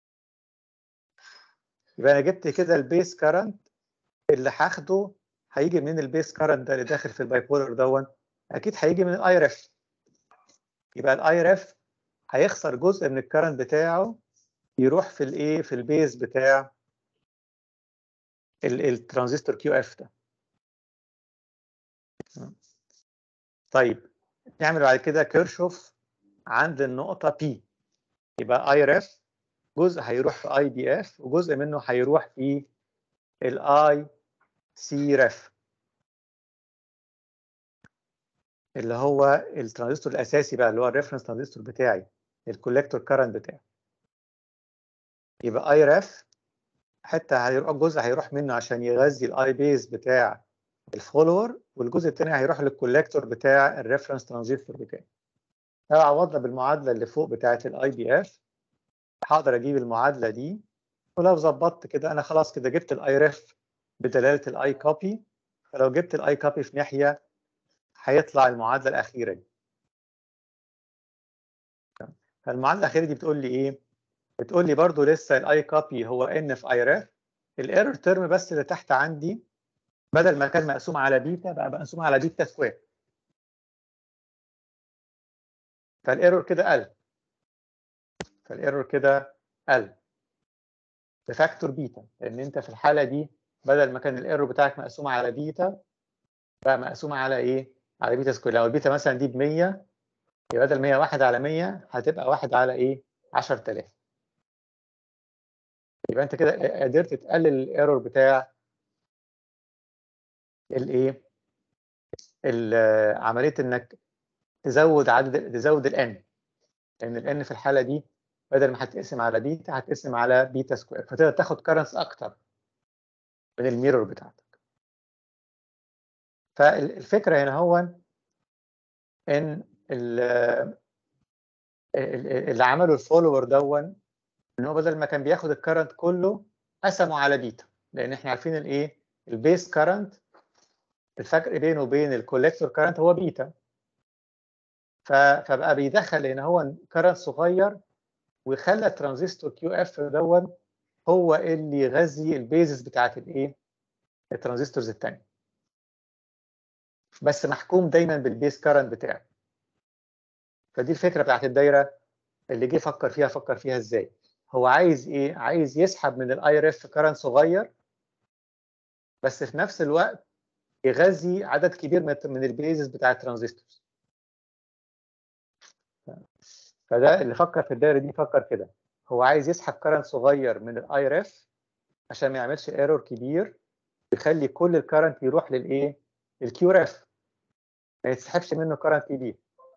يبقى انا جبت كده البيس كارنت اللي هاخده هيجي منين البيس كارنت ده اللي داخل في البايبولر دون اكيد هيجي من الاي ريف يبقى الاي ريف هيخسر جزء من الكرنت بتاعه يروح في الايه في البيز بتاع الترانزستور كيو اف ده طيب نعمل بعد كده كيرشوف عند النقطة P يبقى اي ريف جزء هيروح في اي بي اف وجزء منه هيروح في الاي سي ريف اللي هو الترانزستور الاساسي بقى اللي هو الريفرنس ترانزستور بتاعي الكولكتور كارنت بتاعي يبقى اي ريف حتى هيروح جزء هيروح منه عشان يغذي الاي بيز بتاع الفولور والجزء الثاني هيروح للكولكتور بتاع الريفرنس ترانزستور بتاعي لو عوضنا بالمعادله اللي فوق بتاعه الاي بي اف هقدر اجيب المعادله دي ولو ظبطت كده انا خلاص كده جبت الاي ريف بدلاله الاي كوبي فلو جبت الاي كوبي في ناحيه هيطلع المعادله الاخيره دي فالمعادله الاخيره دي بتقول لي ايه بتقول لي برضو لسه الاي كوبي هو ان في اي ريف الايرور ترم بس اللي تحت عندي بدل ما كان مقسوم على بيتا بقى مقسوم على بيتا سكوير فالايرور كده قل فالايرور كده قل بفاكتور بيتا لان انت في الحاله دي بدل ما كان الايرور بتاعك مقسوم على بيتا بقى مقسوم على ايه على بيتا سكوير لو البيتا مثلا دي ب 100 يبقى بدل 100 واحد على 100 هتبقى واحد على ايه 10000 يبقى انت كده قدرت تقلل الايرور بتاع الايه عمليه انك تزود عدد تزود الان لان الان في الحاله دي بدل ما هتقسم على بيتا هتقسم على بيتا سكوير فتقدر تاخد كرنس اكتر من الميرور بتاعتك فالفكره هنا هو ان اللي عمله الفولور دون ان هو بدل ما كان بياخد الكرنت كله قسمه على بيتا لان احنا عارفين الايه البيس كرنت الفرق بينه وبين الكوليكتور كرنت هو بيتا فبقى بيدخل هنا هو كرنت صغير وخلى الترانزستور كيو اف دون هو اللي يغذي البيزس بتاعت الايه الترانزستورز الثانيه بس محكوم دايما بالبيس كرنت بتاعه فدي الفكره بتاعت الدايره اللي جه فكر فيها فكر فيها ازاي هو عايز ايه عايز يسحب من الاي ريف كرنت صغير بس في نفس الوقت يغذي عدد كبير من البيزس بتاع الترانزستورز فده اللي فكر في الدايره دي فكر كده هو عايز يسحب كرنت صغير من الاي ريف عشان ما يعملش ايرور كبير يخلي كل الكرنت يروح للايه الكيو ريف ما يتسحبش منه كرنت كبير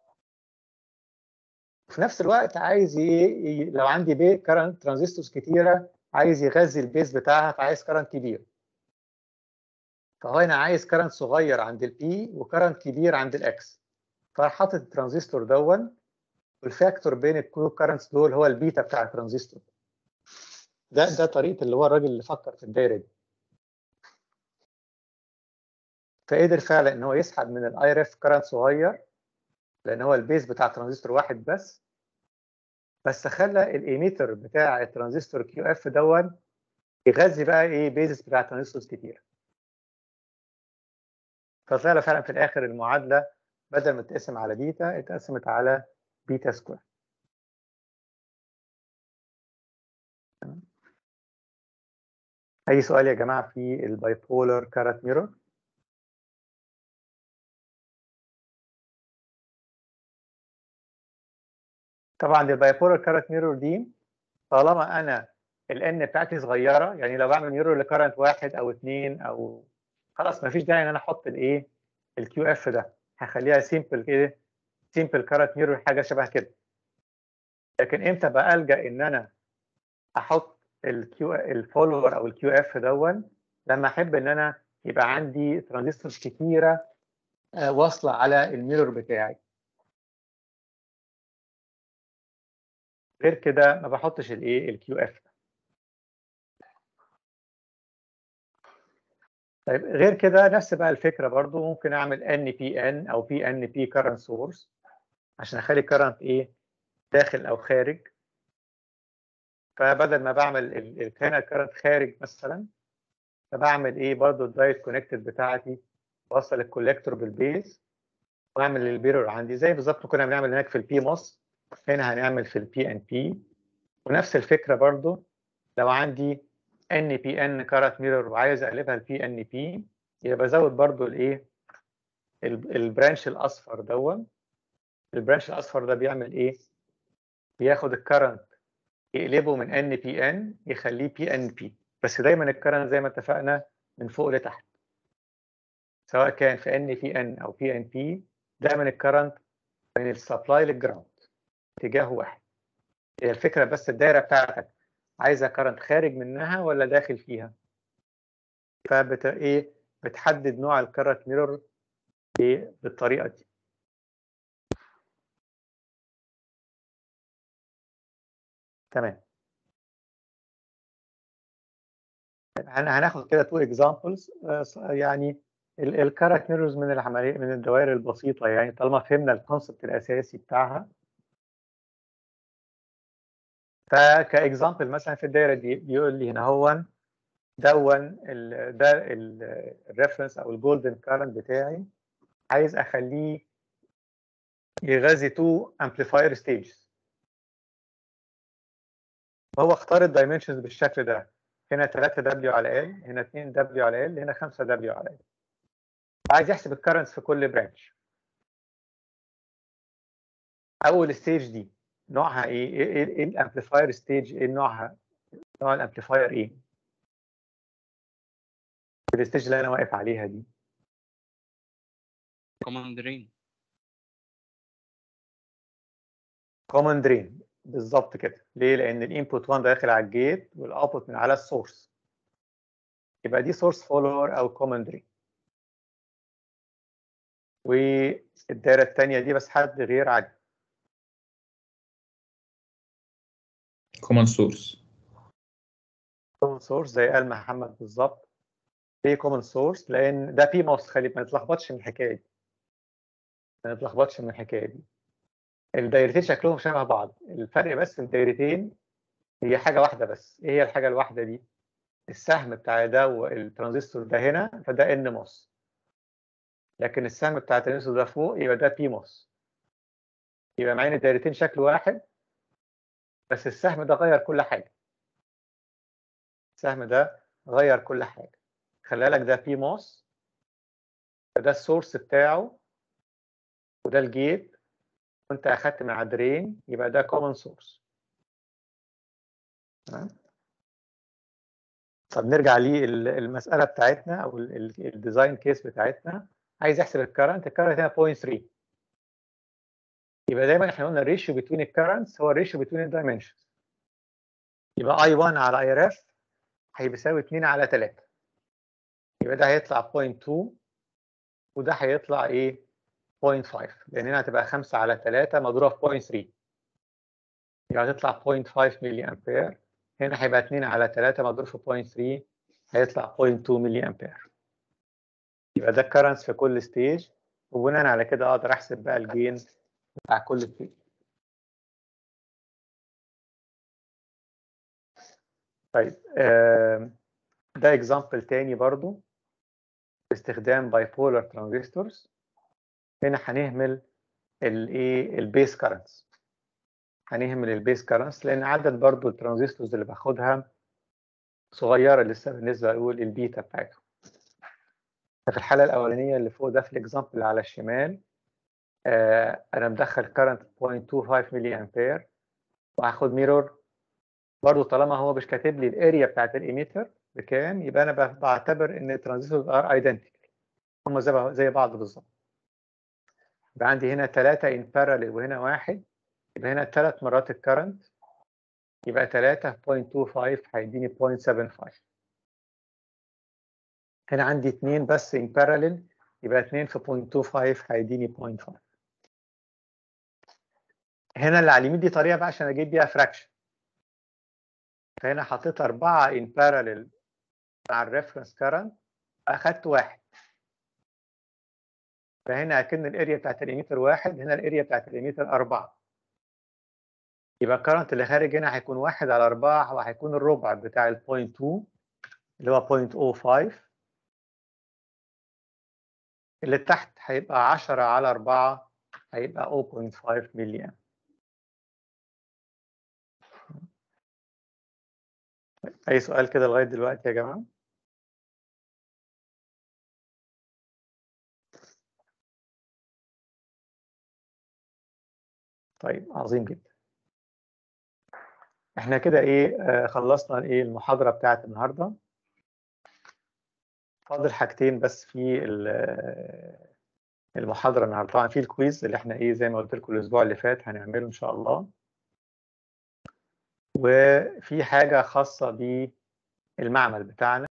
في نفس الوقت عايز ي... ي... لو عندي بي كرنت ترانزستورز كتيره عايز يغذي البيز بتاعها فعايز كرنت كبير فهو هنا عايز كرنت صغير عند البي وكرنت كبير عند الاكس فراح حاطط الترانزستور دون والفاكتور بين الكو كرنتس دول هو البيتا بتاع الترانزستور ده ده طريقه اللي هو الراجل اللي فكر في الدايره دي فقدر فعلا ان هو يسحب من الاي ريف كرنت صغير لان هو البيز بتاع ترانزستور واحد بس بس خلى الايميتر بتاع الترانزستور كيو اف دون يغذي بقى ايه بيزس بتاع ترانزستورز كتير فطلع فعلا في الاخر المعادله بدل ما تقسم على بيتا اتقسمت على بيتا سكوير اي سؤال يا جماعه في البايبولر كارت ميرور طبعا البايبولار كارنت ميرور دي طالما انا الان بتاعتي صغيره يعني لو بعمل ميرور لكارنت واحد او اثنين او خلاص ما فيش داعي ان انا احط الايه الكيو اف ده هخليها سيمبل كده سيمبل كارنت ميرور حاجه شبه كده لكن امتى بقى الجا ان انا احط الكيو الفولور او الكيو اف دون لما احب ان انا يبقى عندي ترانزستورز كتيره آه، واصله على الميرور بتاعي غير كده ما بحطش الايه الكيو اف طيب غير كده نفس بقى الفكره برضو ممكن اعمل ان بي ان او بي ان بي كارنت سورس عشان اخلي كارنت ايه داخل او خارج فبدل ما بعمل ال- ال- هنا الكارنت خارج مثلا فبعمل ايه برضو الدايت كونكتد بتاعتي بوصل الكوليكتور بالبيز واعمل البيرور عندي زي بالظبط ما كنا بنعمل هناك في البي موس هنا هنعمل في البي ان بي ونفس الفكره برضو لو عندي ان بي ان كارت ميرور وعايز اقلبها لبي ان بي يبقى بزود برضو الايه ال- البرانش الاصفر دون البرانش الاصفر ده بيعمل ايه بياخد الكرنت يقلبه من ان بي ان يخليه بي ان بي بس دايما الكرنت زي ما اتفقنا من فوق لتحت سواء كان في ان بي ان او بي ان بي دايما الكرنت من السبلاي للجراوند اتجاه واحد هي الفكره بس الدايره بتاعتك عايزه كرنت خارج منها ولا داخل فيها فبت ايه بتحدد نوع الكرنت ميرور ايه بالطريقه دي تمام هن- هناخد كده تو اكزامبلز يعني الكارت ميرورز من العمليه من الدوائر البسيطه يعني طالما فهمنا الكونسبت الاساسي بتاعها فكاكزامبل مثلا في الدايره دي بيقول لي هنا هو دون ال ده الريفرنس او الجولدن كارنت بتاعي عايز اخليه يغذي تو امبليفاير ستيجز فهو اختار الدايمنشنز بالشكل ده هنا 3 دبليو على ال هنا 2 دبليو على ال هنا 5 دبليو على ال عايز يحسب الكرنتس في كل برانش اول ستيج دي نوعها ايه ايه ايه الامبليفاير ستيج ايه نوعها نوع الامبليفاير ايه الستيج اللي انا واقف عليها دي كوماند درين كومن درين بالظبط كده ليه لان الانبوت 1 داخل على الجيت والاوتبوت من على السورس يبقى دي سورس فولور او كومن درين والدايره الثانيه دي بس حد غير عادي كومن سورس كومن سورس زي قال محمد بالظبط ليه كومن سورس لان ده بي موس خلي ما نتلخبطش من الحكايه دي ما نتلخبطش من الحكايه دي الدايرتين شكلهم شبه بعض الفرق بس في الدايرتين هي حاجه واحده بس ايه هي الحاجه الواحده دي السهم بتاع ده والترانزستور ده هنا فده ان موس لكن السهم بتاع الترانزستور ده فوق يبقى ده بي موس يبقى معانا الدايرتين شكل واحد بس السهم ده غير كل حاجه السهم ده غير كل حاجه خلي بالك ده بي موس ده السورس بتاعه وده الجيت وانت اخدت من على درين يبقى ده كومن سورس طب نرجع للمساله بتاعتنا او الديزاين كيس بتاعتنا عايز يحسب الكرنت الكرنت هنا 0.3 يبقى دايما احنا قلنا الريشيو بتوين الكرنتس هو الريشيو بتوين الدايمنشنز يبقى اي 1 على اي رف هيساوي 2 على 3 يبقى ده هيطلع 0.2 وده هيطلع ايه 0.5 لان هنا هتبقى 5 على 3 مضروبه في 0.3 يبقى هتطلع 0.5 ملي امبير هنا هيبقى 2 على 3 مضروب في 0.3 هيطلع 0.2 ملي امبير يبقى ده الكرنس في كل ستيج وبناء على كده اقدر احسب بقى الجين بتاع كل ستيج طيب آه ده اكزامبل تاني برضو باستخدام بايبولار ترانزستورز هنا هنهمل الايه البيس كارنتس هنهمل البيس كارنتس لان عدد برضو الترانزستورز اللي باخدها صغيره لسه بالنسبه اقول البيتا بتاعتهم في الحاله الاولانيه اللي فوق ده في الاكزامبل اللي على الشمال آه انا مدخل كارنت 0.25 ملي امبير وهاخد ميرور برضو طالما هو مش كاتب لي الاريا بتاعت الايميتر بكام يبقى انا ب- بعتبر ان الترانزستورز ار ايدنتيكال هم زي زي بعض بالظبط يبقى عندي هنا 3 ان باراليل وهنا واحد يبقى هنا ثلاث مرات الكرنت يبقى 3.25 هيديني 0.75 هنا عندي اثنين بس ان باراليل يبقى 2 في 0.25 هيديني 0.5 هنا اللي على اليمين دي طريقه بقى عشان اجيب بيها فراكشن فهنا حطيت أربعة in parallel مع الريفرنس كارنت أخدت واحد فهنا أكن الاريا بتاعت الإيميتر واحد هنا الاريا بتاعت الإيميتر أربعة يبقى الكرنت اللي خارج هنا هيكون واحد على أربعة وهيكون الربع بتاع البوينت 2 اللي هو 0.05 اللي تحت هيبقى 10 على 4 هيبقى 0.5 ملي أمب أي سؤال كده لغاية دلوقتي يا جماعة؟ طيب عظيم جدا احنا كده ايه آه خلصنا ايه المحاضرة بتاعت النهاردة فاضل حاجتين بس في ال- المحاضرة النهاردة طبعا في الكويز اللي احنا ايه زي ما قلت لكم الاسبوع اللي فات هنعمله ان شاء الله وفي حاجة خاصة بالمعمل بتاعنا